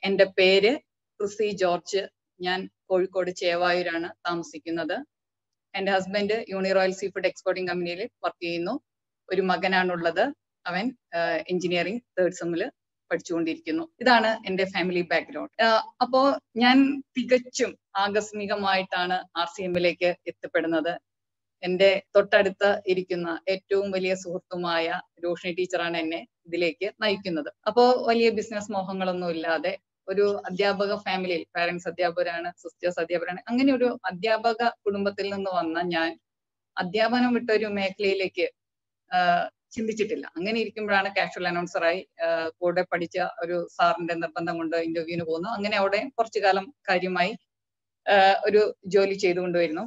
എന്റെ പേര് ക്രിസി ജോർജ് ഞാൻ കോഴിക്കോട് ചേവായൂരാണ് താമസിക്കുന്നത് എന്റെ husband Uniroyal sea food exporting കമ്പനിയിൽ വർക്ക് ചെയ്യുന്നു ഒരു മകനാണുള്ളത് അവൻ എഞ്ചിനീയറിംഗ് തേർഡ് സെമ്മില് പഠിച്ചുകൊണ്ടിരിക്കുന്നു ഇതാണ് എന്റെ ഫാമിലി ബാക്ക്ഗ്രൗണ്ട് അപ്പോ ഞാൻ തികച്ചും ആകസ്മികമായിട്ടാണ് ആർ സി എമ്മിലേക്ക് എത്തിപ്പെടുന്നത് എന്റെ തൊട്ടടുത്ത് ഇരിക്കുന്ന ഏറ്റവും വലിയ സുഹൃത്തുമായ രോഷിണി ടീച്ചറാണ് എന്നെ ഇതിലേക്ക് നയിക്കുന്നത് അപ്പോ വലിയ ബിസിനസ് മോഹങ്ങളൊന്നും ഇല്ലാതെ ഒരു അധ്യാപക ഫാമിലിയിൽ പാരന്റ്സ് അധ്യാപകരാണ് സിസ്റ്റേഴ്സ് അധ്യാപകരാണ് അങ്ങനെ ഒരു അധ്യാപക കുടുംബത്തിൽ നിന്ന് വന്ന ഞാൻ അധ്യാപനം വിട്ട ഒരു മേഖലയിലേക്ക് ചിന്തിച്ചിട്ടില്ല അങ്ങനെ ഇരിക്കുമ്പോഴാണ് കാഷ്വൽ അനൗൺസറായി കൂടെ പഠിച്ച ഒരു സാറിന്റെ നിർബന്ധം കൊണ്ട് ഇന്റർവ്യൂവിന് പോകുന്നു അങ്ങനെ അവിടെ കുറച്ചു കാലം കാര്യമായി ഒരു ജോലി ചെയ്തുകൊണ്ടുവരുന്നു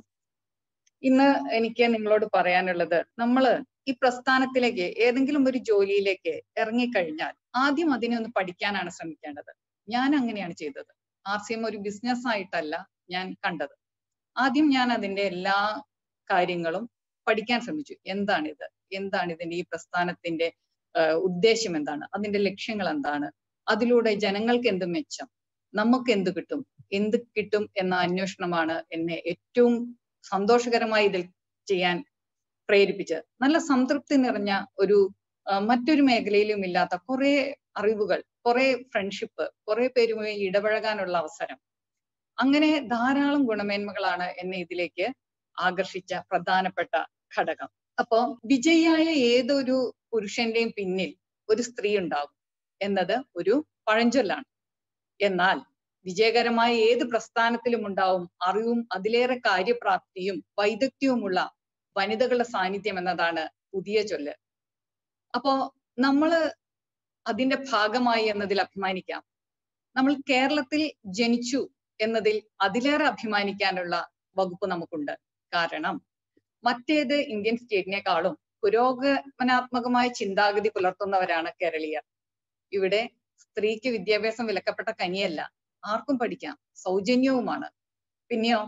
ഇന്ന് എനിക്ക് നിങ്ങളോട് പറയാനുള്ളത് നമ്മള് ഈ പ്രസ്ഥാനത്തിലേക്ക് ഏതെങ്കിലും ഒരു ജോലിയിലേക്ക് ഇറങ്ങിക്കഴിഞ്ഞാൽ ആദ്യം അതിനെ ഒന്ന് പഠിക്കാനാണ് ശ്രമിക്കേണ്ടത് ഞാൻ അങ്ങനെയാണ് ചെയ്തത് ആർ സി എം ഒരു ബിസിനസ് ആയിട്ടല്ല ഞാൻ കണ്ടത് ആദ്യം ഞാൻ അതിന്റെ എല്ലാ കാര്യങ്ങളും പഠിക്കാൻ ശ്രമിച്ചു എന്താണിത് എന്താണ് ഇതിന്റെ ഈ പ്രസ്ഥാനത്തിന്റെ ഉദ്ദേശം എന്താണ് അതിന്റെ ലക്ഷ്യങ്ങൾ എന്താണ് അതിലൂടെ ജനങ്ങൾക്ക് എന്ത് മെച്ചം നമുക്ക് എന്ത് കിട്ടും എന്ത് കിട്ടും എന്ന അന്വേഷണമാണ് എന്നെ ഏറ്റവും സന്തോഷകരമായി ഇതിൽ ചെയ്യാൻ പ്രേരിപ്പിച്ചത് നല്ല സംതൃപ്തി നിറഞ്ഞ ഒരു മറ്റൊരു മേഖലയിലും ഇല്ലാത്ത കുറെ അറിവുകൾ കുറെ ഫ്രണ്ട്ഷിപ്പ് കുറെ പേരുമായി ഇടപഴകാനുള്ള അവസരം അങ്ങനെ ധാരാളം ഗുണമേന്മകളാണ് എന്നെ ഇതിലേക്ക് ആകർഷിച്ച പ്രധാനപ്പെട്ട ഘടകം അപ്പോ വിജയിയായ ഏതൊരു പുരുഷന്റെയും പിന്നിൽ ഒരു സ്ത്രീ ഉണ്ടാകും എന്നത് ഒരു പഴഞ്ചൊല്ലാണ് എന്നാൽ വിജയകരമായ ഏത് പ്രസ്ഥാനത്തിലും ഉണ്ടാവും അറിവും അതിലേറെ കാര്യപ്രാപ്തിയും വൈദഗ്ധ്യവുമുള്ള വനിതകളുടെ സാന്നിധ്യം എന്നതാണ് പുതിയ ചൊല്ല് അപ്പോ നമ്മള് അതിന്റെ ഭാഗമായി എന്നതിൽ അഭിമാനിക്കാം നമ്മൾ കേരളത്തിൽ ജനിച്ചു എന്നതിൽ അതിലേറെ അഭിമാനിക്കാനുള്ള വകുപ്പ് നമുക്കുണ്ട് കാരണം മറ്റേത് ഇന്ത്യൻ സ്റ്റേറ്റിനേക്കാളും പുരോഗമനാത്മകമായ ചിന്താഗതി പുലർത്തുന്നവരാണ് കേരളീയർ ഇവിടെ സ്ത്രീക്ക് വിദ്യാഭ്യാസം വിലക്കപ്പെട്ട കനിയല്ല ആർക്കും പഠിക്കാം സൗജന്യവുമാണ് പിന്നെയോ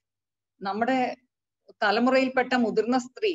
നമ്മുടെ തലമുറയിൽപ്പെട്ട മുതിർന്ന സ്ത്രീ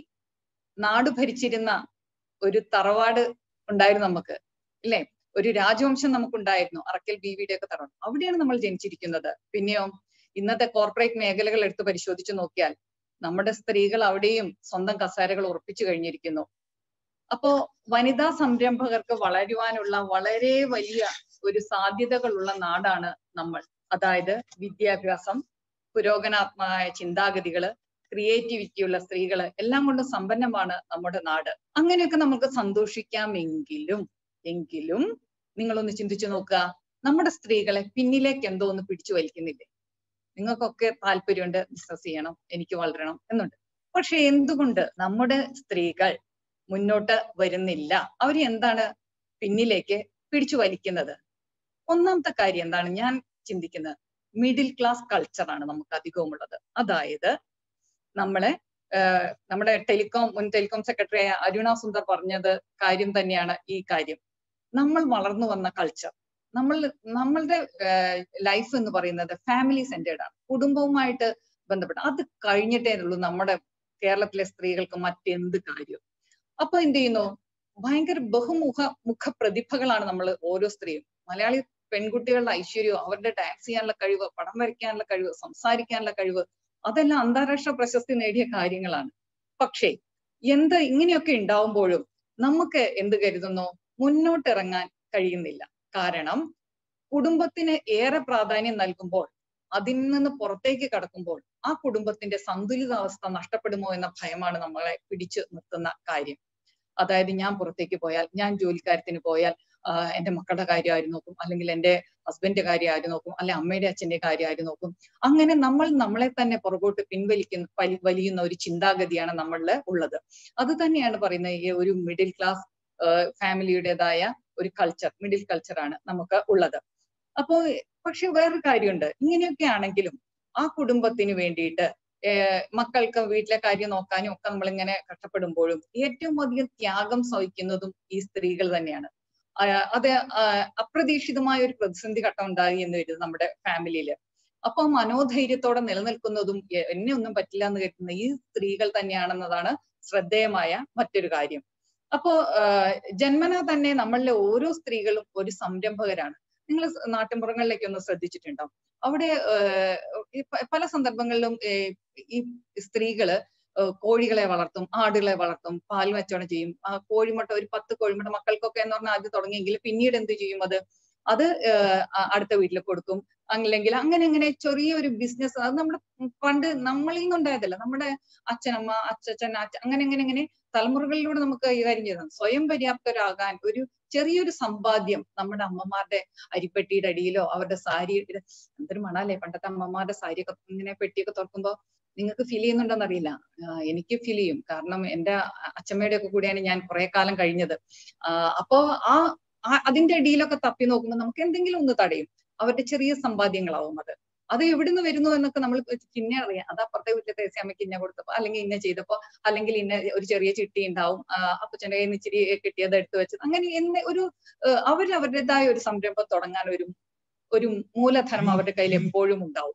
നാട് ഭരിച്ചിരുന്ന ഒരു തറവാട് ഉണ്ടായിരുന്നു നമുക്ക് ഇല്ലേ ഒരു രാജവംശം നമുക്കുണ്ടായിരുന്നു അറക്കൽ ബീവിയുടെ ഒക്കെ തറവാട് അവിടെയാണ് നമ്മൾ ജനിച്ചിരിക്കുന്നത് പിന്നെയോ ഇന്നത്തെ കോർപ്പറേറ്റ് മേഖലകൾ എടുത്ത് പരിശോധിച്ചു നോക്കിയാൽ നമ്മുടെ സ്ത്രീകൾ അവിടെയും സ്വന്തം കസേരകൾ ഉറപ്പിച്ചു കഴിഞ്ഞിരിക്കുന്നു അപ്പോ വനിതാ സംരംഭകർക്ക് വളരുവാനുള്ള വളരെ വലിയ ഒരു സാധ്യതകളുള്ള നാടാണ് നമ്മൾ അതായത് വിദ്യാഭ്യാസം പുരോഗനാത്മകമായ ചിന്താഗതികള് ക്രിയേറ്റിവിറ്റിയുള്ള സ്ത്രീകള് എല്ലാം കൊണ്ടും സമ്പന്നമാണ് നമ്മുടെ നാട് അങ്ങനെയൊക്കെ നമുക്ക് സന്തോഷിക്കാമെങ്കിലും എങ്കിലും നിങ്ങളൊന്ന് ചിന്തിച്ചു നോക്കുക നമ്മുടെ സ്ത്രീകളെ പിന്നിലേക്ക് എന്തോ ഒന്ന് പിടിച്ചു വലിക്കുന്നില്ലേ നിങ്ങൾക്കൊക്കെ താല്പര്യമുണ്ട് ബിസിനസ് ചെയ്യണം എനിക്ക് വളരണം എന്നുണ്ട് പക്ഷെ എന്തുകൊണ്ട് നമ്മുടെ സ്ത്രീകൾ മുന്നോട്ട് വരുന്നില്ല അവർ എന്താണ് പിന്നിലേക്ക് പിടിച്ചു വലിക്കുന്നത് ഒന്നാമത്തെ കാര്യം എന്താണ് ഞാൻ ചിന്തിക്കുന്നത് മിഡിൽ ക്ലാസ് കൾച്ചറാണ് നമുക്ക് അധികവും ഉള്ളത് അതായത് നമ്മളെ നമ്മുടെ ടെലികോം മുൻ ടെലികോം സെക്രട്ടറി ആയ അരുണ സുന്ദർ പറഞ്ഞത് കാര്യം തന്നെയാണ് ഈ കാര്യം നമ്മൾ വളർന്നു വന്ന കൾച്ചർ നമ്മൾ നമ്മളുടെ ലൈഫ് എന്ന് പറയുന്നത് ഫാമിലി സെന്റേഡ് ആണ് കുടുംബവുമായിട്ട് ബന്ധപ്പെട്ട് അത് കഴിഞ്ഞിട്ടേ ഉള്ളൂ നമ്മുടെ കേരളത്തിലെ സ്ത്രീകൾക്ക് മറ്റെന്ത് കാര്യം അപ്പൊ എന്ത് ചെയ്യുന്നു ഭയങ്കര ബഹുമുഖ മുഖ പ്രതിഭകളാണ് നമ്മൾ ഓരോ സ്ത്രീയും മലയാളി പെൺകുട്ടികളുടെ ഐശ്വര്യവും അവരുടെ ഡാൻസ് ചെയ്യാനുള്ള കഴിവ് പടം വരയ്ക്കാനുള്ള കഴിവ് സംസാരിക്കാനുള്ള കഴിവ് അതെല്ലാം അന്താരാഷ്ട്ര പ്രശസ്തി നേടിയ കാര്യങ്ങളാണ് പക്ഷേ എന്ത് ഇങ്ങനെയൊക്കെ ഉണ്ടാവുമ്പോഴും നമുക്ക് എന്ത് കരുതുന്നു മുന്നോട്ടിറങ്ങാൻ കഴിയുന്നില്ല കാരണം കുടുംബത്തിന് ഏറെ പ്രാധാന്യം നൽകുമ്പോൾ അതിൽ നിന്ന് പുറത്തേക്ക് കടക്കുമ്പോൾ ആ കുടുംബത്തിന്റെ സന്തുലിതാവസ്ഥ നഷ്ടപ്പെടുമോ എന്ന ഭയമാണ് നമ്മളെ പിടിച്ചു നിർത്തുന്ന കാര്യം അതായത് ഞാൻ പുറത്തേക്ക് പോയാൽ ഞാൻ ജോലിക്കാര്യത്തിന് പോയാൽ എന്റെ മക്കളുടെ കാര്യം ആര് നോക്കും അല്ലെങ്കിൽ എന്റെ ഹസ്ബൻഡിന്റെ കാര്യം ആര് നോക്കും അല്ലെ അമ്മയുടെ അച്ഛന്റെ കാര്യം ആര് നോക്കും അങ്ങനെ നമ്മൾ നമ്മളെ തന്നെ പുറകോട്ട് പിൻവലിക്കുന്ന വലിയുന്ന ഒരു ചിന്താഗതിയാണ് നമ്മളിൽ ഉള്ളത് അത് തന്നെയാണ് പറയുന്നത് ഈ ഒരു മിഡിൽ ക്ലാസ് ഫാമിലിയുടേതായ ഒരു കൾച്ചർ മിഡിൽ കൾച്ചറാണ് നമുക്ക് ഉള്ളത് അപ്പോ പക്ഷെ വേറൊരു കാര്യമുണ്ട് ഇങ്ങനെയൊക്കെ ആണെങ്കിലും ആ കുടുംബത്തിന് വേണ്ടിയിട്ട് മക്കൾക്ക് വീട്ടിലെ കാര്യം നോക്കാനും ഒക്കെ നമ്മളിങ്ങനെ കഷ്ടപ്പെടുമ്പോഴും ഏറ്റവും അധികം ത്യാഗം സഹിക്കുന്നതും ഈ സ്ത്രീകൾ തന്നെയാണ് അത് അപ്രതീക്ഷിതമായ ഒരു പ്രതിസന്ധി ഘട്ടം ഉണ്ടായി എന്ന് വരുന്നത് നമ്മുടെ ഫാമിലിയിൽ അപ്പൊ മനോധൈര്യത്തോടെ നിലനിൽക്കുന്നതും എന്നെ ഒന്നും പറ്റില്ല എന്ന് കരുതുന്ന ഈ സ്ത്രീകൾ തന്നെയാണെന്നതാണ് ശ്രദ്ധേയമായ മറ്റൊരു കാര്യം അപ്പോ ജന്മന തന്നെ നമ്മളിലെ ഓരോ സ്ത്രീകളും ഒരു സംരംഭകരാണ് നിങ്ങൾ നാട്ടിൻപുറങ്ങളിലേക്ക് ഒന്ന് ശ്രദ്ധിച്ചിട്ടുണ്ടോ അവിടെ പല സന്ദർഭങ്ങളിലും ഈ സ്ത്രീകള് കോഴികളെ വളർത്തും ആടുകളെ വളർത്തും പാൽ കച്ചവടം ചെയ്യും ആ കോഴിമുട്ട ഒരു പത്ത് കോഴിമുട്ട മക്കൾക്കൊക്കെ എന്ന് പറഞ്ഞാൽ ആദ്യം തുടങ്ങിയെങ്കിൽ പിന്നീട് എന്ത് ചെയ്യും അത് അത് അടുത്ത വീട്ടിൽ കൊടുക്കും അല്ലെങ്കിൽ അങ്ങനെ അങ്ങനെ ചെറിയൊരു ബിസിനസ് അത് നമ്മുടെ പണ്ട് നമ്മളിൽ നിന്നുണ്ടായതല്ല നമ്മുടെ അച്ഛനമ്മ അച്ഛൻ അച്ഛ അങ്ങനെ അങ്ങനെ അങ്ങനെ തലമുറകളിലൂടെ നമുക്ക് കൈകാര്യം ചെയ്തതാണ് സ്വയം പര്യാപ്തരാകാൻ ഒരു ചെറിയൊരു സമ്പാദ്യം നമ്മുടെ അമ്മമാരുടെ അരിപ്പെട്ടിയുടെ അടിയിലോ അവരുടെ സാരി എന്തൊരു മണാലേ പണ്ടത്തെ അമ്മമാരുടെ സാരിയൊക്കെ ഇങ്ങനെ പെട്ടിയൊക്കെ തുറക്കുമ്പോ നിങ്ങൾക്ക് ഫീൽ ചെയ്യുന്നുണ്ടോന്ന് അറിയില്ല എനിക്ക് ഫീൽ ചെയ്യും കാരണം എന്റെ അച്ഛമ്മയുടെ ഒക്കെ കൂടെയാണ് ഞാൻ കുറെ കാലം കഴിഞ്ഞത് അപ്പോ ആ അതിന്റെ അടിയിലൊക്കെ തപ്പി നോക്കുമ്പോൾ നമുക്ക് എന്തെങ്കിലും ഒന്ന് തടയും അവരുടെ ചെറിയ സമ്പാദ്യങ്ങളാവും അത് അത് എവിടുന്ന് വരുന്നു എന്നൊക്കെ നമ്മൾ പിന്നെ അറിയാം അത് അപ്പുറത്തെ വീട്ടിലെ തേസി അമ്മയ്ക്ക് ഇന്ന കൊടുത്തപ്പോ അല്ലെങ്കിൽ ഇന്ന ചെയ്തപ്പോ അല്ലെങ്കിൽ ഇന്ന ഒരു ചെറിയ ചിട്ടി ഉണ്ടാവും അപ്പച്ചന്റെ കയ്യിൽ നിന്ന് ഇച്ചിരി കിട്ടിയത് എടുത്തു വെച്ചത് അങ്ങനെ എന്നെ ഒരു അവർ അവരുടേതായ ഒരു സംരംഭം തുടങ്ങാൻ ഒരു ഒരു മൂലധനം അവരുടെ കയ്യിൽ എപ്പോഴും ഉണ്ടാവും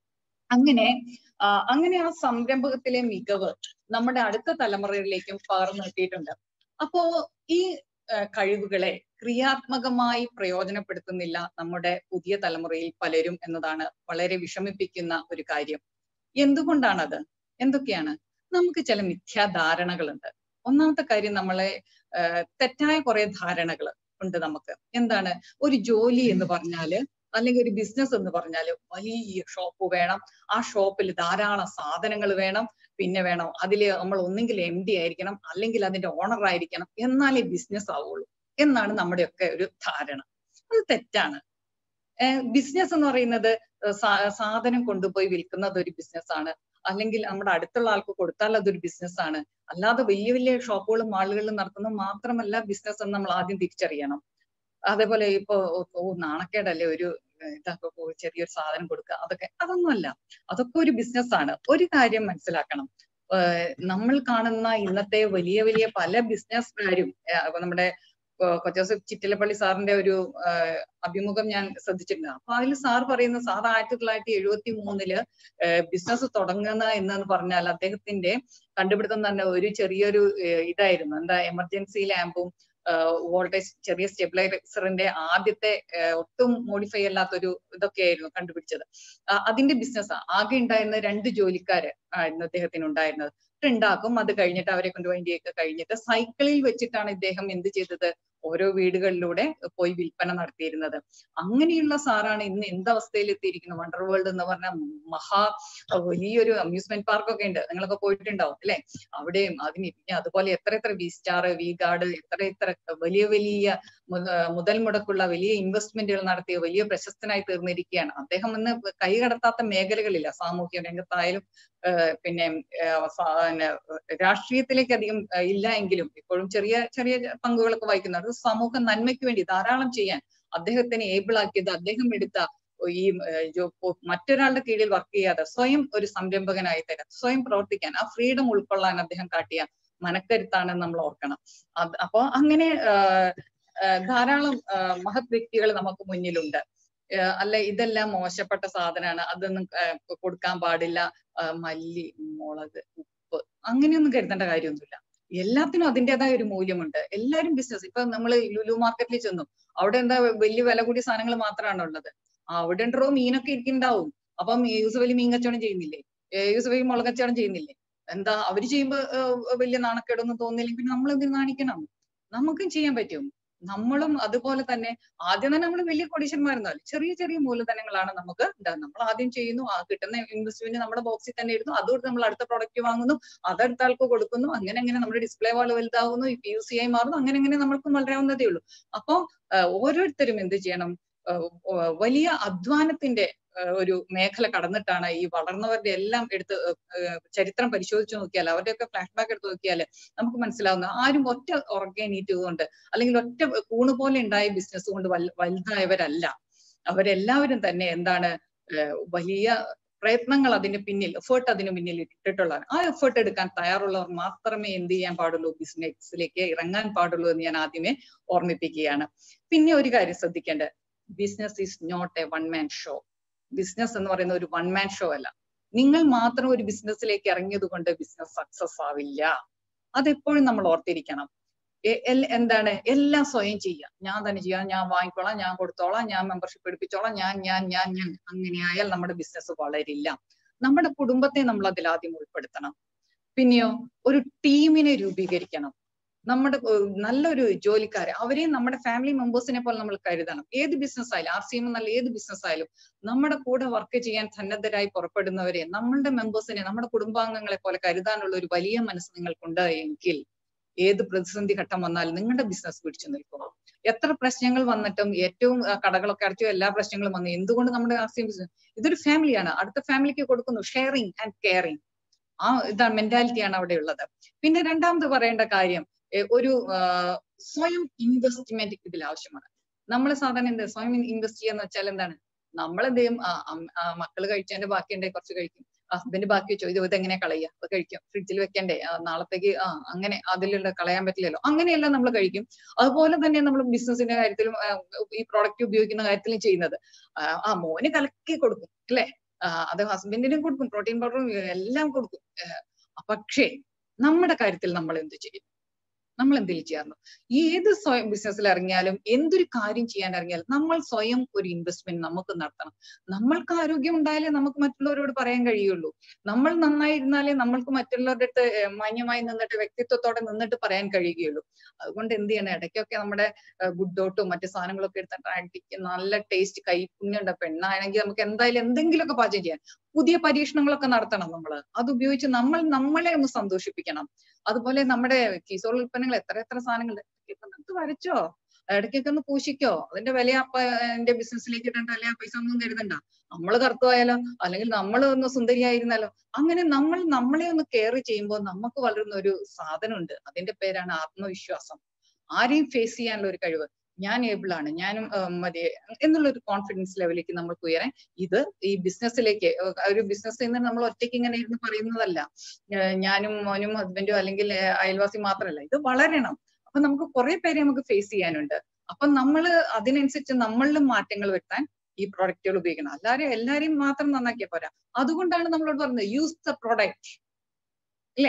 അങ്ങനെ അങ്ങനെ ആ സംരംഭകത്തിലെ മികവ് നമ്മുടെ അടുത്ത തലമുറയിലേക്കും പകർന്നു കിട്ടിയിട്ടുണ്ട് അപ്പോ ഈ കഴിവുകളെ ക്രിയാത്മകമായി പ്രയോജനപ്പെടുത്തുന്നില്ല നമ്മുടെ പുതിയ തലമുറയിൽ പലരും എന്നതാണ് വളരെ വിഷമിപ്പിക്കുന്ന ഒരു കാര്യം എന്തുകൊണ്ടാണത് എന്തൊക്കെയാണ് നമുക്ക് ചില മിഥ്യാധാരണകളുണ്ട് ഒന്നാമത്തെ കാര്യം നമ്മളെ തെറ്റായ കുറെ ധാരണകൾ ഉണ്ട് നമുക്ക് എന്താണ് ഒരു ജോലി എന്ന് പറഞ്ഞാല് അല്ലെങ്കിൽ ഒരു ബിസിനസ് എന്ന് പറഞ്ഞാൽ വലിയ ഷോപ്പ് വേണം ആ ഷോപ്പിൽ ധാരാളം സാധനങ്ങൾ വേണം പിന്നെ വേണം അതിൽ നമ്മൾ ഒന്നെങ്കിൽ എം ഡി ആയിരിക്കണം അല്ലെങ്കിൽ അതിന്റെ ഓണർ ആയിരിക്കണം എന്നാലേ ബിസിനസ് ആവുള്ളൂ എന്നാണ് നമ്മുടെയൊക്കെ ഒരു ധാരണ അത് തെറ്റാണ് ബിസിനസ് എന്ന് പറയുന്നത് സാധനം കൊണ്ടുപോയി വിൽക്കുന്നത് ഒരു ബിസിനസ് ആണ് അല്ലെങ്കിൽ നമ്മുടെ അടുത്തുള്ള ആൾക്ക് കൊടുത്താൽ അതൊരു ബിസിനസ് ആണ് അല്ലാതെ വലിയ വലിയ ഷോപ്പുകളും മാളുകളിലും നടത്തുന്നത് മാത്രമല്ല ബിസിനസ് എന്ന് നമ്മൾ ആദ്യം തിരിച്ചറിയണം അതേപോലെ ഇപ്പൊ ഓ നാണക്കേടല്ലേ ഒരു ഇതൊക്കെ ചെറിയൊരു സാധനം കൊടുക്കുക അതൊക്കെ അതൊന്നുമല്ല അതൊക്കെ ഒരു ബിസിനസ് ആണ് ഒരു കാര്യം മനസ്സിലാക്കണം നമ്മൾ കാണുന്ന ഇന്നത്തെ വലിയ വലിയ പല ബിസിനസ്സുകാരും നമ്മുടെ കൊച്ചോസഫ് ചിറ്റിലപ്പള്ളി സാറിന്റെ ഒരു അഭിമുഖം ഞാൻ ശ്രദ്ധിച്ചിട്ടുണ്ട് അപ്പൊ അതിൽ സാർ പറയുന്ന സാർ ആയിരത്തി തൊള്ളായിരത്തി എഴുപത്തി മൂന്നില് ബിസിനസ് തുടങ്ങുന്ന എന്ന് പറഞ്ഞാൽ അദ്ദേഹത്തിന്റെ കണ്ടുപിടുത്തം തന്നെ ഒരു ചെറിയൊരു ഇതായിരുന്നു എന്താ എമർജൻസി ലാമ്പും വോൾട്ടേജ് ചെറിയ സ്റ്റെബിലൈസറിന്റെ ആദ്യത്തെ ഒട്ടും മോഡിഫൈ അല്ലാത്തൊരു ഇതൊക്കെയായിരുന്നു കണ്ടുപിടിച്ചത് അതിന്റെ ബിസിനസ് ആകെ ഉണ്ടായിരുന്ന രണ്ട് ജോലിക്കാര് ആയിരുന്നു അദ്ദേഹത്തിന് ഉണ്ടായിരുന്നത് ഉണ്ടാക്കും അത് കഴിഞ്ഞിട്ട് അവരെ കൊണ്ട് വേണ്ടിയൊക്കെ കഴിഞ്ഞിട്ട് സൈക്കിളിൽ വെച്ചിട്ടാണ് ഇദ്ദേഹം എന്ത് ചെയ്തത് ഓരോ വീടുകളിലൂടെ പോയി വിൽപ്പന നടത്തിയിരുന്നത് അങ്ങനെയുള്ള സാറാണ് ഇന്ന് എന്ത് അവസ്ഥയിൽ എത്തിയിരിക്കുന്നത് വണ്ടർ വേൾഡ് എന്ന് പറഞ്ഞ മഹാ വലിയൊരു അമ്യൂസ്മെന്റ് പാർക്കൊക്കെ ഉണ്ട് നിങ്ങളൊക്കെ പോയിട്ടുണ്ടാവും അല്ലെ അവിടെയും അതിന് അതുപോലെ എത്ര എത്ര വി സ്റ്റാർ വി ഗാർഡ് എത്ര എത്ര വലിയ വലിയ മുതൽ മുടക്കുള്ള വലിയ ഇൻവെസ്റ്റ്മെന്റുകൾ നടത്തിയ വലിയ പ്രശസ്തനായി തീർന്നിരിക്കുകയാണ് അദ്ദേഹം ഇന്ന് കൈകടത്താത്ത മേഖലകളില്ല സാമൂഹ്യ രംഗത്തായാലും പിന്നെ രാഷ്ട്രീയത്തിലേക്ക് അധികം ഇല്ല എങ്കിലും ഇപ്പോഴും ചെറിയ ചെറിയ പങ്കുകളൊക്കെ വഹിക്കുന്നുണ്ട് സമൂഹ നന്മയ്ക്ക് വേണ്ടി ധാരാളം ചെയ്യാൻ അദ്ദേഹത്തിനെ ഏബിൾ ആക്കിയത് അദ്ദേഹം എടുത്ത ഈ മറ്റൊരാളുടെ കീഴിൽ വർക്ക് ചെയ്യാതെ സ്വയം ഒരു സംരംഭകനായി തരാം സ്വയം പ്രവർത്തിക്കാൻ ആ ഫ്രീഡം ഉൾക്കൊള്ളാൻ അദ്ദേഹം കാട്ടിയ മനക്കരുത്താണെന്ന് നമ്മൾ ഓർക്കണം അത് അപ്പോ അങ്ങനെ ധാരാളം മഹത് വ്യക്തികൾ നമുക്ക് മുന്നിലുണ്ട് അല്ല ഇതെല്ലാം മോശപ്പെട്ട സാധനമാണ് അതൊന്നും കൊടുക്കാൻ പാടില്ല മല്ലി മുളക് ഉപ്പ് അങ്ങനെയൊന്നും കരുതേണ്ട കാര്യമൊന്നുമില്ല എല്ലാത്തിനും അതിൻ്റെതായ ഒരു മൂല്യമുണ്ട് എല്ലാവരും ബിസിനസ് ഇപ്പൊ നമ്മൾ ലുലു മാർക്കറ്റിൽ ചെന്നു അവിടെ എന്താ വലിയ വില കൂടിയ സാധനങ്ങൾ മാത്രമാണ് ഉള്ളത് അവിടെ ഉണ്ടോ മീനൊക്കെ ഇരിക്കുന്നുണ്ടാവും അപ്പം യൂസഫ് അലി മീൻ കച്ചവടം ചെയ്യുന്നില്ലേ യൂസഫ് അലി മുളക് കച്ചവടം ചെയ്യുന്നില്ലേ എന്താ അവര് ചെയ്യുമ്പോ വലിയ നാണക്കേടൊന്നും തോന്നില്ലെങ്കിൽ പിന്നെ നമ്മൾ എന്തിനു നാണിക്കണം നമുക്കും ചെയ്യാൻ പറ്റും നമ്മളും അതുപോലെ തന്നെ ആദ്യം തന്നെ നമ്മൾ വലിയ കോടീശ്വരന്മാരൊന്നുമല്ല ചെറിയ ചെറിയ മൂലധനങ്ങളാണ് നമുക്ക് നമ്മൾ ആദ്യം ചെയ്യുന്നു ആ കിട്ടുന്ന ഇൻവെസ്റ്റ്മെന്റ് നമ്മുടെ ബോക്സിൽ തന്നെ ഇടുന്നു അതുകൊണ്ട് നമ്മൾ അടുത്ത പ്രോഡക്റ്റ് വാങ്ങുന്നു അതടുത്ത ആൾക്ക് കൊടുക്കുന്നു അങ്ങനെ അങ്ങനെ നമ്മുടെ ഡിസ്പ്ലേ വാൾ വലുതാകുന്നു പി യു സി ആയി മാറുന്നു അങ്ങനെ അങ്ങനെ നമ്മൾക്ക് വളരാവുന്നതേ ഉള്ളൂ അപ്പോ ഓരോരുത്തരും എന്ത് ചെയ്യണം വലിയ അധ്വാനത്തിന്റെ ഒരു മേഖല കടന്നിട്ടാണ് ഈ വളർന്നവരുടെ എല്ലാം എടുത്ത് ചരിത്രം പരിശോധിച്ചു നോക്കിയാൽ അവരുടെയൊക്കെ ഫ്ലാഷ് ബാക്ക് എടുത്ത് നോക്കിയാൽ നമുക്ക് മനസ്സിലാവുന്ന ആരും ഒറ്റ ഓർഗാനീറ്റ് കൊണ്ട് അല്ലെങ്കിൽ ഒറ്റ കൂണ് പോലെ ഉണ്ടായ ബിസിനസ് കൊണ്ട് വലുതായവരല്ല അവരെല്ലാവരും തന്നെ എന്താണ് വലിയ പ്രയത്നങ്ങൾ അതിന് പിന്നിൽ എഫേർട്ട് അതിന് പിന്നിൽ ഇട്ടിട്ടുള്ളതാണ് ആ എഫേർട്ട് എടുക്കാൻ തയ്യാറുള്ളവർ മാത്രമേ എന്ത് ചെയ്യാൻ പാടുള്ളൂ ബിസിനസ്സിലേക്ക് ഇറങ്ങാൻ പാടുള്ളൂ എന്ന് ഞാൻ ആദ്യമേ ഓർമ്മിപ്പിക്കുകയാണ് പിന്നെ ഒരു കാര്യം ശ്രദ്ധിക്കേണ്ടത് business is not a one man show business എന്ന് പറയുന്ന ഒരു വൺ മാൻ ഷോ അല്ല നിങ്ങൾ മാത്രം ഒരു ബിസിനസ്സിലേക്ക് ഇറങ്ങിയത് കൊണ്ട് ബിസിനസ് സക്സസ് ആവില്ല അതെപ്പോഴും നമ്മൾ ഓർത്തിരിക്കണം എ- എൽ- എന്താണ് എല്ലാം സ്വയം ചെയ്യാം ഞാൻ തന്നെ ചെയ്യാം ഞാൻ വാങ്ങിക്കോളാം ഞാൻ കൊടുത്തോളാം ഞാൻ മെമ്പർഷിപ്പ് എടുപ്പിച്ചോളാം ഞാൻ ഞാൻ ഞാൻ ഞാൻ അങ്ങനെയായാൽ നമ്മുടെ ബിസിനസ് വളരില്ല നമ്മുടെ കുടുംബത്തെ നമ്മൾ അതിൽ ആദ്യം ഉൾപ്പെടുത്തണം പിന്നെയോ ഒരു ടീമിനെ രൂപീകരിക്കണം നമ്മുടെ ഏർ നല്ലൊരു ജോലിക്കാരെ അവരെയും നമ്മുടെ ഫാമിലി മെമ്പേഴ്സിനെ പോലെ നമ്മൾ കരുതണം ഏത് ബിസിനസ് ആയാലും ആർ സി എം എന്നല്ല ഏത് ബിസിനസ് ആയാലും നമ്മുടെ കൂടെ വർക്ക് ചെയ്യാൻ സന്നദ്ധരായി പുറപ്പെടുന്നവരെ നമ്മളുടെ മെമ്പേഴ്സിനെ നമ്മുടെ കുടുംബാംഗങ്ങളെ പോലെ കരുതാനുള്ള ഒരു വലിയ മനസ്സ് നിങ്ങൾക്കുണ്ട് എങ്കിൽ ഏത് പ്രതിസന്ധി ഘട്ടം വന്നാലും നിങ്ങളുടെ ബിസിനസ് പിടിച്ചു നിൽക്കും എത്ര പ്രശ്നങ്ങൾ വന്നിട്ടും ഏറ്റവും ആ, കടകളൊക്കെ അടച്ചു എല്ലാ പ്രശ്നങ്ങളും വന്നു എന്തുകൊണ്ട് നമ്മുടെ ആർ സി എം ബിസിനസ് ഇതൊരു ഫാമിലിയാണ് അടുത്ത ഫാമിലിക്ക് കൊടുക്കുന്നു ഷെയറിങ് ആൻഡ് കെയറിങ് ആ ഇതാണ് മെന്റാലിറ്റിയാണ് അവിടെ ഉള്ളത് പിന്നെ രണ്ടാമത് പറയേണ്ട കാര്യം ഏ, ഒരു ആ, സ്വയം ഇൻവെസ്റ്റ്മെന്റ് ഇതിൽ ആവശ്യമാണ് നമ്മൾ സാധാരണ എന്ത് സ്വയം ഇൻവെസ്റ്റ് ചെയ്യാന്ന് വെച്ചാൽ എന്താണ് നമ്മൾ എന്ത് ചെയ്യും ആ, അം- ആ, മക്കള് കഴിച്ചതിന്റെ ബാക്കി ഉണ്ടെങ്കിൽ കുറച്ച് കഴിക്കും ഹസ്ബൻഡ് ബാക്കി വെച്ചോ ഇത് ഇതെങ്ങനെ കളയുക അത് കഴിക്കും ഫ്രിഡ്ജിൽ വെക്കണ്ടേ ആ, നാളത്തേക്ക് ആ അങ്ങനെ അതിലുള്ള കളയാൻ പറ്റില്ലല്ലോ അങ്ങനെയല്ല നമ്മൾ കഴിക്കും അതുപോലെ തന്നെ നമ്മൾ ബിസിനസിന്റെ കാര്യത്തിലും ആ, ഈ പ്രോഡക്റ്റ് ഉപയോഗിക്കുന്ന കാര്യത്തിലും ചെയ്യുന്നത് ആ, ആ മോന് കലക്കി കൊടുക്കും അല്ലെ അത് ഹസ്ബൻഡിനും കൊടുക്കും പ്രോട്ടീൻ പൗഡറും എല്ലാം കൊടുക്കും ആ, പക്ഷേ നമ്മുടെ കാര്യത്തിൽ നമ്മൾ എന്ത് ചെയ്യും നമ്മൾ എന്തെങ്കിലും ചെയ്യാറുണ്ടോ ഈ ഏത് സ്വയം ബിസിനസ്സിൽ ഇറങ്ങിയാലും എന്തൊരു കാര്യം ചെയ്യാൻ ഇറങ്ങിയാലും നമ്മൾ സ്വയം ഒരു ഇൻവെസ്റ്റ്മെന്റ് നമുക്ക് നടത്തണം നമ്മൾക്ക് ആരോഗ്യം ഉണ്ടായാലേ നമുക്ക് മറ്റുള്ളവരോട് പറയാൻ കഴിയുള്ളൂ നമ്മൾ നന്നായിരുന്നാലേ നമ്മൾക്ക് മറ്റുള്ളവരുടെ അടുത്ത് ഏർ മാന്യമായി നിന്നിട്ട് വ്യക്തിത്വത്തോടെ നിന്നിട്ട് പറയാൻ കഴിയുകയുള്ളൂ അതുകൊണ്ട് എന്ത് ചെയ്യണം ഇടയ്ക്കൊക്കെ നമ്മുടെ ഗുഡ് ഡോട്ടും മറ്റു സാധനങ്ങളൊക്കെ എടുത്തിട്ട് അടിക്ക് നല്ല ടേസ്റ്റ് കൈപ്പുണ്യുണ്ട് പെണ്ണാണെങ്കിൽ നമുക്ക് എന്തായാലും എന്തെങ്കിലുമൊക്കെ പാചകം ചെയ്യാൻ പുതിയ പരീക്ഷണങ്ങളൊക്കെ നടത്തണം നമ്മൾ അത് ഉപയോഗിച്ച് നമ്മൾ നമ്മളെ ഒന്ന് സന്തോഷിപ്പിക്കണം അതുപോലെ നമ്മുടെ കിസോൾ ഉൽപ്പന്നങ്ങൾ എത്ര എത്ര സാധനങ്ങൾ ഇത് വരച്ചോ ഇടയ്ക്കൊക്കെ ഒന്ന് പൂശിക്കോ അതിന്റെ വില അപ്പൊ എന്റെ ബിസിനസ്സിലേക്ക് ഇടണ്ട അല്ലെ ആ പൈസ ഒന്നും കരുതണ്ട നമ്മൾ കറുത്തു പോയാലോ അല്ലെങ്കിൽ നമ്മൾ ഒന്ന് സുന്ദരിയായിരുന്നാലോ അങ്ങനെ നമ്മൾ നമ്മളെ ഒന്ന് കെയർ ചെയ്യുമ്പോൾ നമുക്ക് വളരുന്ന ഒരു സാധനമുണ്ട് അതിന്റെ പേരാണ് ആത്മവിശ്വാസം ആരെയും ഫേസ് ചെയ്യാനുള്ള ഒരു കഴിവ് ഞാൻ ഏബിൾ ആണ് ഞാനും ഏർ മതി എന്നുള്ള ഒരു കോൺഫിഡൻസ് ലെവലിലേക്ക് നമ്മൾക്ക് ഉയരാൻ ഇത് ഈ ബിസിനസ്സിലേക്ക് ഒരു ബിസിനസ് എന്ന് നമ്മൾ ഒറ്റയ്ക്ക് ഇങ്ങനെ ഇരുന്ന് പറയുന്നതല്ല ഏർ ഞാനും മോനും ഹസ്ബൻഡും അല്ലെങ്കിൽ ഏർ അയൽവാസി മാത്രമല്ല ഇത് വളരണം അപ്പൊ നമുക്ക് കുറെ പേരെ നമുക്ക് ഫേസ് ചെയ്യാനുണ്ട് അപ്പൊ നമ്മൾ അതിനനുസരിച്ച് നമ്മളിലും മാറ്റങ്ങൾ വരുത്താൻ ഈ പ്രൊഡക്റ്റുകൾ ഉപയോഗിക്കണം എല്ലാരെയും എല്ലാരെയും മാത്രം നന്നാക്കിയാൽ പോരാ അതുകൊണ്ടാണ് നമ്മളോട് പറഞ്ഞത് യൂസ് ദ പ്രൊഡക്റ്റ് അല്ലേ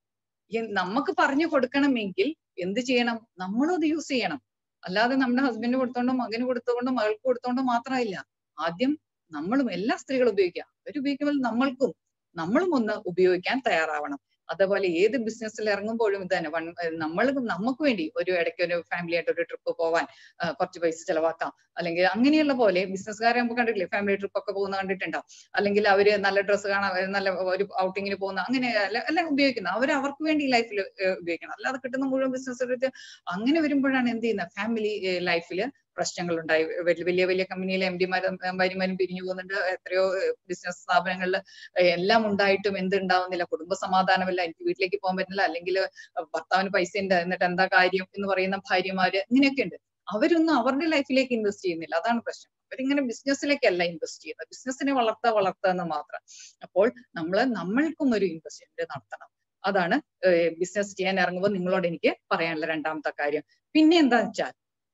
എ- നമുക്ക് പറഞ്ഞു കൊടുക്കണമെങ്കിൽ എന്ത് ചെയ്യണം നമ്മളും അത് യൂസ് ചെയ്യണം അല്ലാതെ നമ്മുടെ ഹസ്ബൻഡ് കൊടുത്തോണ്ടോ മകന് കൊടുത്തോണ്ടോ മകൾക്ക് കൊടുത്തോണ്ടോ മാത്രമില്ല ആദ്യം നമ്മളും എല്ലാ സ്ത്രീകളും ഉപയോഗിക്കുക അവർ ഉപയോഗിക്കുമ്പോൾ നമ്മൾക്കും നമ്മളും ഒന്ന് ഉപയോഗിക്കാൻ തയ്യാറാവണം അതേപോലെ ഏത് ബിസിനസ്സിൽ ഇറങ്ങുമ്പോഴും ഇത് തന്നെ വൺ നമ്മൾ നമുക്ക് വേണ്ടി ഒരു ഇടയ്ക്ക് ഒരു ഫാമിലി ആയിട്ട് ഒരു ട്രിപ്പ് പോവാൻ ആ, കുറച്ച് പൈസ ചെലവാക്കാം അല്ലെങ്കിൽ അങ്ങനെയുള്ള പോലെ ബിസിനസ്സുകാരെ നമുക്ക് കണ്ടിട്ടില്ലേ ഫാമിലി ട്രിപ്പ് ഒക്കെ പോകുന്ന കണ്ടിട്ടുണ്ടാവും അല്ലെങ്കിൽ അവര് നല്ല ഡ്രസ്സ് കാണാൻ അവര് നല്ല ഒരു ഔട്ടിങ്ങിന് പോകുന്ന അങ്ങനെ അല്ല എല്ലാം ഉപയോഗിക്കുന്നത് അവർ അവർക്ക് വേണ്ടി ലൈഫിൽ ഉപയോഗിക്കണം അല്ലാതെ കിട്ടുന്ന മുഴുവൻ ബിസിനസ് എടുത്ത് അങ്ങനെ വരുമ്പോഴാണ് എന്ത് ചെയ്യുന്നത് ഫാമിലി ലൈഫിൽ പ്രശ്നങ്ങൾ ഉണ്ടായി വലിയ വലിയ വലിയ കമ്പനിയിലെ എം ഡിമാരും ഭാര്യമാരും പിരിഞ്ഞു പോകുന്നുണ്ട് എത്രയോ ബിസിനസ് സ്ഥാപനങ്ങളിൽ എല്ലാം ഉണ്ടായിട്ടും എന്തുണ്ടാവുന്നില്ല കുടുംബ സമാധാനമില്ല എനിക്ക് വീട്ടിലേക്ക് പോകാൻ പറ്റുന്നില്ല അല്ലെങ്കിൽ ഭർത്താവിന് പൈസ ഉണ്ട് എന്നിട്ട് എന്താ കാര്യം എന്ന് പറയുന്ന ഭാര്യമാര് ഇങ്ങനെയൊക്കെ ഉണ്ട് അവരൊന്നും അവരുടെ ലൈഫിലേക്ക് ഇൻവെസ്റ്റ് ചെയ്യുന്നില്ല അതാണ് പ്രശ്നം അവരിങ്ങനെ ബിസിനസ്സിലേക്കല്ല ഇൻവെസ്റ്റ് ചെയ്യുന്നത് ബിസിനസ്സിനെ വളർത്തുക വളർത്തുക എന്ന് മാത്രം അപ്പോൾ നമ്മൾ നമ്മൾക്കും ഒരു ഇൻവെസ്റ്റ്മെന്റ് നടത്തണം അതാണ് ബിസിനസ് ചെയ്യാൻ ഇറങ്ങുമ്പോൾ നിങ്ങളോട് എനിക്ക് പറയാനുള്ള രണ്ടാമത്തെ കാര്യം പിന്നെ എന്താ വെച്ചാൽ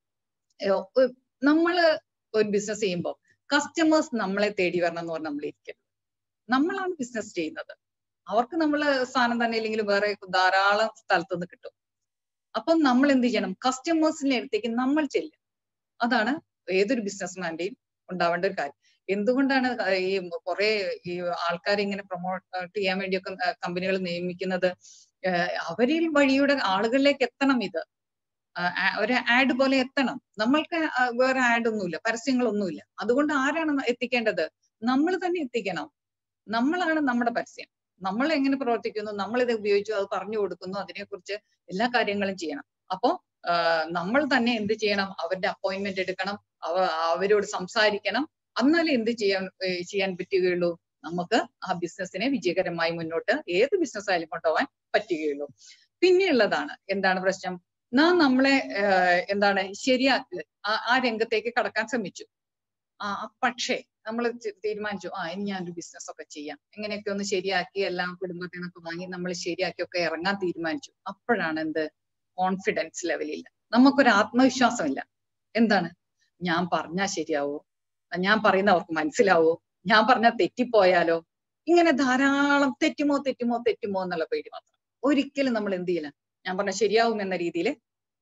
നമ്മള് ഒരു ബിസിനസ് ചെയ്യുമ്പോൾ കസ്റ്റമേഴ്സ് നമ്മളെ തേടി വരണം എന്ന് പറഞ്ഞാൽ നമ്മൾ ഇരിക്കരുത് നമ്മളാണ് ബിസിനസ് ചെയ്യുന്നത് അവർക്ക് നമ്മള് സ്ഥാനം തന്നെ ഇല്ലെങ്കിൽ വേറെ ധാരാളം സ്ഥലത്ത് നിന്ന് കിട്ടും അപ്പം നമ്മൾ എന്ത് ചെയ്യണം കസ്റ്റമേഴ്സിന്റെ അടുത്തേക്ക് നമ്മൾ ചെല്ലും അതാണ് ഏതൊരു ബിസിനസ്മാന്റെയും ഉണ്ടാവേണ്ട ഒരു കാര്യം എന്തുകൊണ്ടാണ് ഈ കുറെ ഈ ആൾക്കാരെ ഇങ്ങനെ പ്രൊമോട്ട് ചെയ്യാൻ വേണ്ടിയൊക്കെ കമ്പനികൾ നിയമിക്കുന്നത് അവരിൽ വഴിയുടെ ആളുകളിലേക്ക് എത്തണം ഇത് ഒരു ആഡ് പോലെ എത്തണം നമ്മൾക്ക് വേറെ ആഡ് ഒന്നുമില്ല പരസ്യങ്ങളൊന്നുമില്ല അതുകൊണ്ട് ആരാണ് എത്തിക്കേണ്ടത് നമ്മൾ തന്നെ എത്തിക്കണം നമ്മളാണ് നമ്മുടെ പരസ്യം നമ്മൾ എങ്ങനെ പ്രവർത്തിക്കുന്നു നമ്മൾ ഇത് ഉപയോഗിച്ചു അത് പറഞ്ഞു കൊടുക്കുന്നു അതിനെക്കുറിച്ച് എല്ലാ കാര്യങ്ങളും ചെയ്യണം അപ്പോ നമ്മൾ തന്നെ എന്ത് ചെയ്യണം അവരുടെ അപ്പോയിന്റ്മെന്റ് എടുക്കണം അവ അവരോട് സംസാരിക്കണം എന്നാലേ എന്ത് ചെയ്യാൻ ചെയ്യാൻ പറ്റുകയുള്ളൂ നമുക്ക് ആ ബിസിനസ്സിനെ വിജയകരമായി മുന്നോട്ട് ഏത് ബിസിനസ് ആയാലും കൊണ്ടുപോകാൻ പറ്റുകയുള്ളൂ പിന്നെയുള്ളതാണ് എന്താണ് പ്രശ്നം നാം നമ്മളെ എന്താണ് ശരിയാക്കി ആ രംഗത്തേക്ക് കടക്കാൻ ശ്രമിച്ചു ആ പക്ഷേ നമ്മൾ തീരുമാനിച്ചു ആ ഇനി ഞാനൊരു ബിസിനസ് ഒക്കെ ചെയ്യാം എങ്ങനെയൊക്കെ ഒന്ന് ശരിയാക്കി എല്ലാം കുടുംബത്തിൽ നിന്നൊക്കെ വാങ്ങി നമ്മൾ ശരിയാക്കി ഒക്കെ ഇറങ്ങാൻ തീരുമാനിച്ചു അപ്പോഴാണ് എന്ത് കോൺഫിഡൻസ് ലെവലില്ല നമുക്കൊരു ആത്മവിശ്വാസമില്ല എന്താണ് ഞാൻ പറഞ്ഞാൽ ശരിയാവോ ഞാൻ പറയുന്ന അവർക്ക് മനസ്സിലാവോ ഞാൻ പറഞ്ഞാൽ തെറ്റിപ്പോയാലോ ഇങ്ങനെ ധാരാളം തെറ്റുമോ തെറ്റുമോ തെറ്റുമോ എന്നുള്ള പേടി മാത്രം ഒരിക്കലും നമ്മൾ എന്ത് ചെയ്യില്ല ഞാൻ പറഞ്ഞ ശരിയാവും എന്ന രീതിയിൽ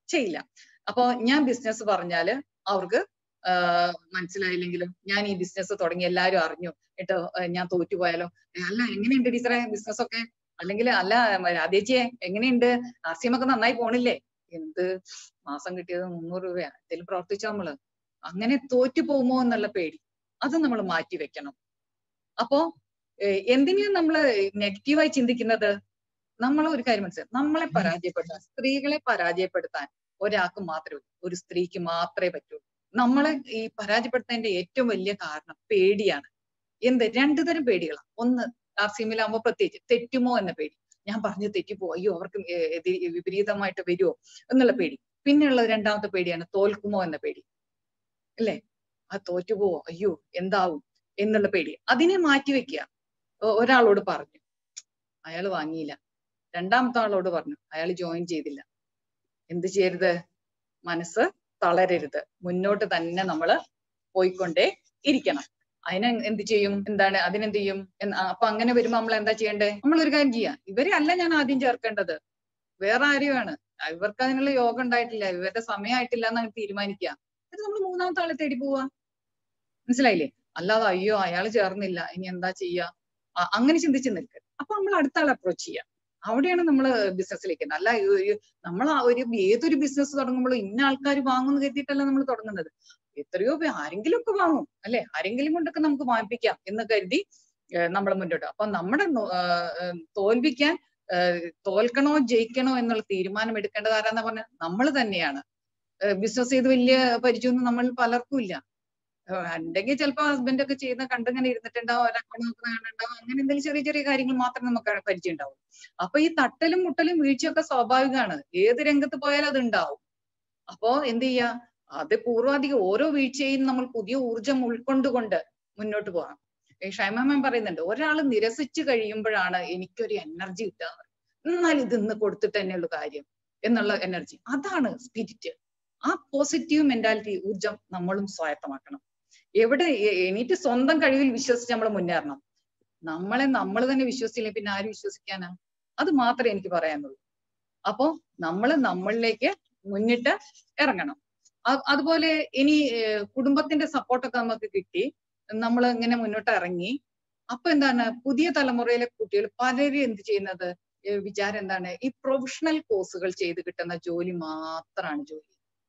ചെയ്യില്ല അപ്പൊ ഞാൻ ബിസിനസ് പറഞ്ഞാല് അവർക്ക് ആഹ് മനസ്സിലായില്ലെങ്കിലും ഞാൻ ഈ ബിസിനസ് തുടങ്ങി എല്ലാവരും അറിഞ്ഞു എന്നിട്ട് ഞാൻ തോറ്റുപോയാലോ ഏ, അല്ല എങ്ങനെയുണ്ട് ടീച്ചറെ ബിസിനസ് ഒക്കെ അല്ലെങ്കിൽ അല്ല രാധേച്ചിയെ എങ്ങനെയുണ്ട് ആർ സി എം ഒക്കെ നന്നായി പോണില്ലേ എന്ത് മാസം കിട്ടിയത് മുന്നൂറ് രൂപയാ എന്തെങ്കിലും പ്രവർത്തിച്ചോ നമ്മള് അങ്ങനെ തോറ്റു പോകുമോ എന്നുള്ള പേടി അത് നമ്മൾ മാറ്റി വെക്കണം അപ്പോ ഏഹ് എന്തിനാ നമ്മള് നെഗറ്റീവായി ചിന്തിക്കുന്നത് നമ്മൾ ഒരു കാര്യം മനസ്സിലായി നമ്മളെ പരാജയപ്പെടുത്താൻ സ്ത്രീകളെ പരാജയപ്പെടുത്താൻ ഒരാൾക്ക് മാത്രമേ ഒരു സ്ത്രീക്ക് മാത്രമേ പറ്റൂ നമ്മളെ ഈ പരാജയപ്പെടുത്തുന്നതിന്റെ ഏറ്റവും വലിയ കാരണം പേടിയാണ് എന്ത് രണ്ടു തരം പേടികളാണ് ഒന്ന് ആർ സി എമ്മിലാകുമ്പോൾ പ്രത്യേകിച്ച് തെറ്റുമോ എന്ന പേടി ഞാൻ പറഞ്ഞു തെറ്റിപ്പോ അയ്യോ അവർക്ക് ഏ- എതി- വിപരീതമായിട്ട് വരുമോ എന്നുള്ള പേടി പിന്നെയുള്ള രണ്ടാമത്തെ പേടിയാണ് തോൽക്കുമോ എന്ന പേടി അല്ലേ ആ തോറ്റുപോവോ അയ്യോ എന്താവും എന്നുള്ള പേടി അതിനെ മാറ്റി വെക്കുക ഒ- ഒരാളോട് പറഞ്ഞു അയാൾ വാങ്ങിയില്ല രണ്ടാമത്തെ ആളോട് പറഞ്ഞു അയാൾ ജോയിൻ ചെയ്തില്ല എന്ത് ചെയ്യരുത് മനസ്സ് തളരരുത് മുന്നോട്ട് തന്നെ നമ്മൾ പോയിക്കൊണ്ടേ ഇരിക്കണം അതിന് എന്ത് ചെയ്യും എന്താണ് അതിനെന്ത് ചെയ്യും എന്ന് ആ, അപ്പൊ അങ്ങനെ വരുമ്പോ നമ്മൾ എന്താ ചെയ്യണ്ടേ നമ്മൾ ഒരു കാര്യം ചെയ്യാം ഇവരെ അല്ല ഞാൻ ആദ്യം ചേർക്കേണ്ടത് വേറെ ആരെയാണ് ഇവർക്ക് അതിനുള്ള യോഗം ഉണ്ടായിട്ടില്ല ഇവരുടെ സമയമായിട്ടില്ല എന്ന് തീരുമാനിക്കുക എന്നിട്ട് നമ്മൾ മൂന്നാമത്തെ ആളെ തേടി പോവാ മനസ്സിലായില്ലേ അല്ലാതെ അയ്യോ അയാൾ ചേർന്നില്ല ഇനി എന്താ ചെയ്യാ ആ, അങ്ങനെ ചിന്തിച്ച് നിൽക്കുക അപ്പൊ നമ്മൾ അടുത്ത ആളെ അപ്രോച്ച് ചെയ്യാം അവിടെയാണ് നമ്മൾ ബിസിനസ്സിലേക്ക് അല്ല നമ്മൾ ഒരു ഏതൊരു ബിസിനസ് തുടങ്ങുമ്പോഴും ഇന്ന ആൾക്കാർ വാങ്ങുമെന്ന് കരുതിയിട്ടല്ല നമ്മൾ തുടങ്ങുന്നത് എത്രയോ പേർ ആരെങ്കിലും ഒക്കെ വാങ്ങും അല്ലെ ആരെങ്കിലും കൊണ്ടൊക്കെ നമുക്ക് വാങ്ങിപ്പിക്കാം എന്ന് കരുതി നമ്മൾ മുന്നോട്ട് അപ്പൊ നമ്മുടെ നോ- ആ, ആ, തോൽപ്പിക്കാൻ ആ, തോൽക്കണോ ജയിക്കണോ എന്നുള്ള തീരുമാനം എടുക്കേണ്ടത് ആരാന്ന് പറഞ്ഞാൽ നമ്മൾ തന്നെയാണ് ബിസിനസ് ചെയ്ത് വലിയ പരിചയമൊന്നും നമ്മൾ പലർക്കും ഇല്ല ഉണ്ടെങ്കിൽ ചിലപ്പോ ഹസ്ബൻഡ് ഒക്കെ ചെയ്യുന്ന കണ്ടിങ്ങനെ ഇരുന്നിട്ടുണ്ടാവും ഒരു അക്കൗണ്ട് നോക്കുന്ന കണ്ടുണ്ടാവും അങ്ങനെ എന്തെങ്കിലും ചെറിയ ചെറിയ കാര്യങ്ങൾ മാത്രമേ നമുക്ക് പരിചയം ഉണ്ടാവും അപ്പൊ ഈ തട്ടലും മുട്ടലും വീഴ്ചയൊക്കെ സ്വാഭാവികമാണ് ഏത് രംഗത്ത് പോയാലും അത് ഉണ്ടാവും അപ്പോ എന്ത് ചെയ്യാ അത് പൂർവാധികം ഓരോ വീഴ്ചയും നമ്മൾ പുതിയ ഊർജം ഉൾക്കൊണ്ടുകൊണ്ട് മുന്നോട്ട് പോകാം ഷൈമാമൻ പറയുന്നുണ്ട് ഒരാൾ നിരസിച്ചു കഴിയുമ്പോഴാണ് എനിക്കൊരു എനർജി കിട്ടുക എന്നാൽ ഇത് ഇന്ന് കൊടുത്തിട്ട് തന്നെയുള്ള കാര്യം എന്നുള്ള എനർജി അതാണ് സ്പിരിറ്റ് ആ പോസിറ്റീവ് മെന്റാലിറ്റി ഊർജം നമ്മളും സ്വായത്തമാക്കണം എവിടെ എ- എണീറ്റ് സ്വന്തം കഴിവിൽ വിശ്വസിച്ച് നമ്മൾ മുന്നേറണം നമ്മളെ നമ്മൾ തന്നെ വിശ്വസിച്ചില്ലെങ്കിൽ പിന്നെ ആര് വിശ്വസിക്കാനാ അത് മാത്രമേ എനിക്ക് പറയാനുള്ളൂ അപ്പോ നമ്മൾ നമ്മളിലേക്ക് മുന്നിട്ട് ഇറങ്ങണം അ- അതുപോലെ ഇനി ഏഹ്, കുടുംബത്തിന്റെ സപ്പോർട്ടൊക്കെ നമുക്ക് കിട്ടി നമ്മൾ ഇങ്ങനെ മുന്നോട്ട് ഇറങ്ങി അപ്പൊ എന്താണ് പുതിയ തലമുറയിലെ കുട്ടികൾ പലരും എന്ത് ചെയ്യുന്നത് ഏഹ്, വിചാരം എന്താണ് ഈ പ്രൊഫഷണൽ കോഴ്സുകൾ ചെയ്ത് കിട്ടുന്ന ജോലി മാത്രമാണ് ജോലി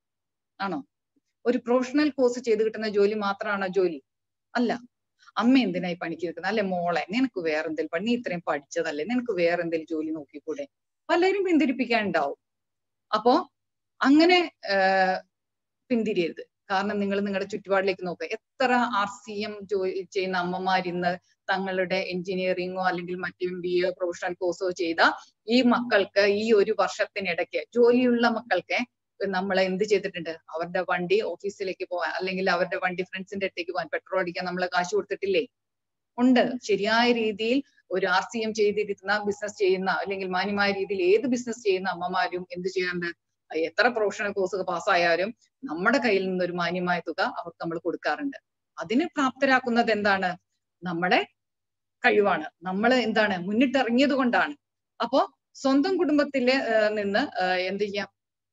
ആണോ ഒരു പ്രൊഫഷണൽ കോഴ്സ് ചെയ്ത് കിട്ടുന്ന ജോലി മാത്രമാണോ ജോലി അല്ല അമ്മ എന്തിനായി പണിക്ക് നിൽക്കുന്നത് അല്ലെ മോളെ നിനക്ക് വേറെ എന്തെങ്കിലും പണി നീ ഇത്രയും പഠിച്ചതല്ലേ നിനക്ക് വേറെ എന്തെങ്കിലും ജോലി നോക്കിക്കൂടെ പലരും പിന്തിരിപ്പിക്കാനുണ്ടാവും അപ്പോ അങ്ങനെ ആഹ് പിന്തിരിയരുത് കാരണം നിങ്ങൾ നിങ്ങളുടെ ചുറ്റുപാടിലേക്ക് നോക്കുക എത്ര ആർ സി എം ജോലി ചെയ്യുന്ന അമ്മമാരിന്ന് തങ്ങളുടെ എഞ്ചിനീയറിങ്ങോ അല്ലെങ്കിൽ മറ്റു ബി എ പ്രൊഫഷണൽ കോഴ്സോ ചെയ്ത ഈ മക്കൾക്ക് ഈ ഒരു വർഷത്തിനിടയ്ക്ക് ജോലിയുള്ള മക്കൾക്ക് നമ്മൾ എന്ത് ചെയ്തിട്ടുണ്ട് അവരുടെ വണ്ടി ഓഫീസിലേക്ക് പോകാൻ അല്ലെങ്കിൽ അവരുടെ വണ്ടി ഫ്രണ്ട്സിന്റെ അടുത്തേക്ക് പോകാൻ പെട്രോൾ അടിക്കാൻ നമ്മൾ കാശ് കൊടുത്തിട്ടില്ലേ ഉണ്ട് ശരിയായ രീതിയിൽ ഒരു ആർ സി എം ചെയ്തിരുന്ന ബിസിനസ് ചെയ്യുന്ന അല്ലെങ്കിൽ മാന്യമായ രീതിയിൽ ഏത് ബിസിനസ് ചെയ്യുന്ന അമ്മമാരും എന്ത് ചെയ്യാറുണ്ട് എത്ര പ്രൊഫഷണൽ കോഴ്സ് പാസ്സായാലും നമ്മുടെ കയ്യിൽ നിന്ന് ഒരു മാന്യമായ തുക അവർക്ക് നമ്മൾ കൊടുക്കാറുണ്ട് അതിന് പ്രാപ്തരാക്കുന്നത് എന്താണ് നമ്മുടെ കഴിവാണ് നമ്മൾ എന്താണ് മുന്നിട്ടിറങ്ങിയത് കൊണ്ടാണ് അപ്പോ സ്വന്തം കുടുംബത്തിലെ ആഹ് നിന്ന് ആഹ് എന്ത് ചെയ്യാം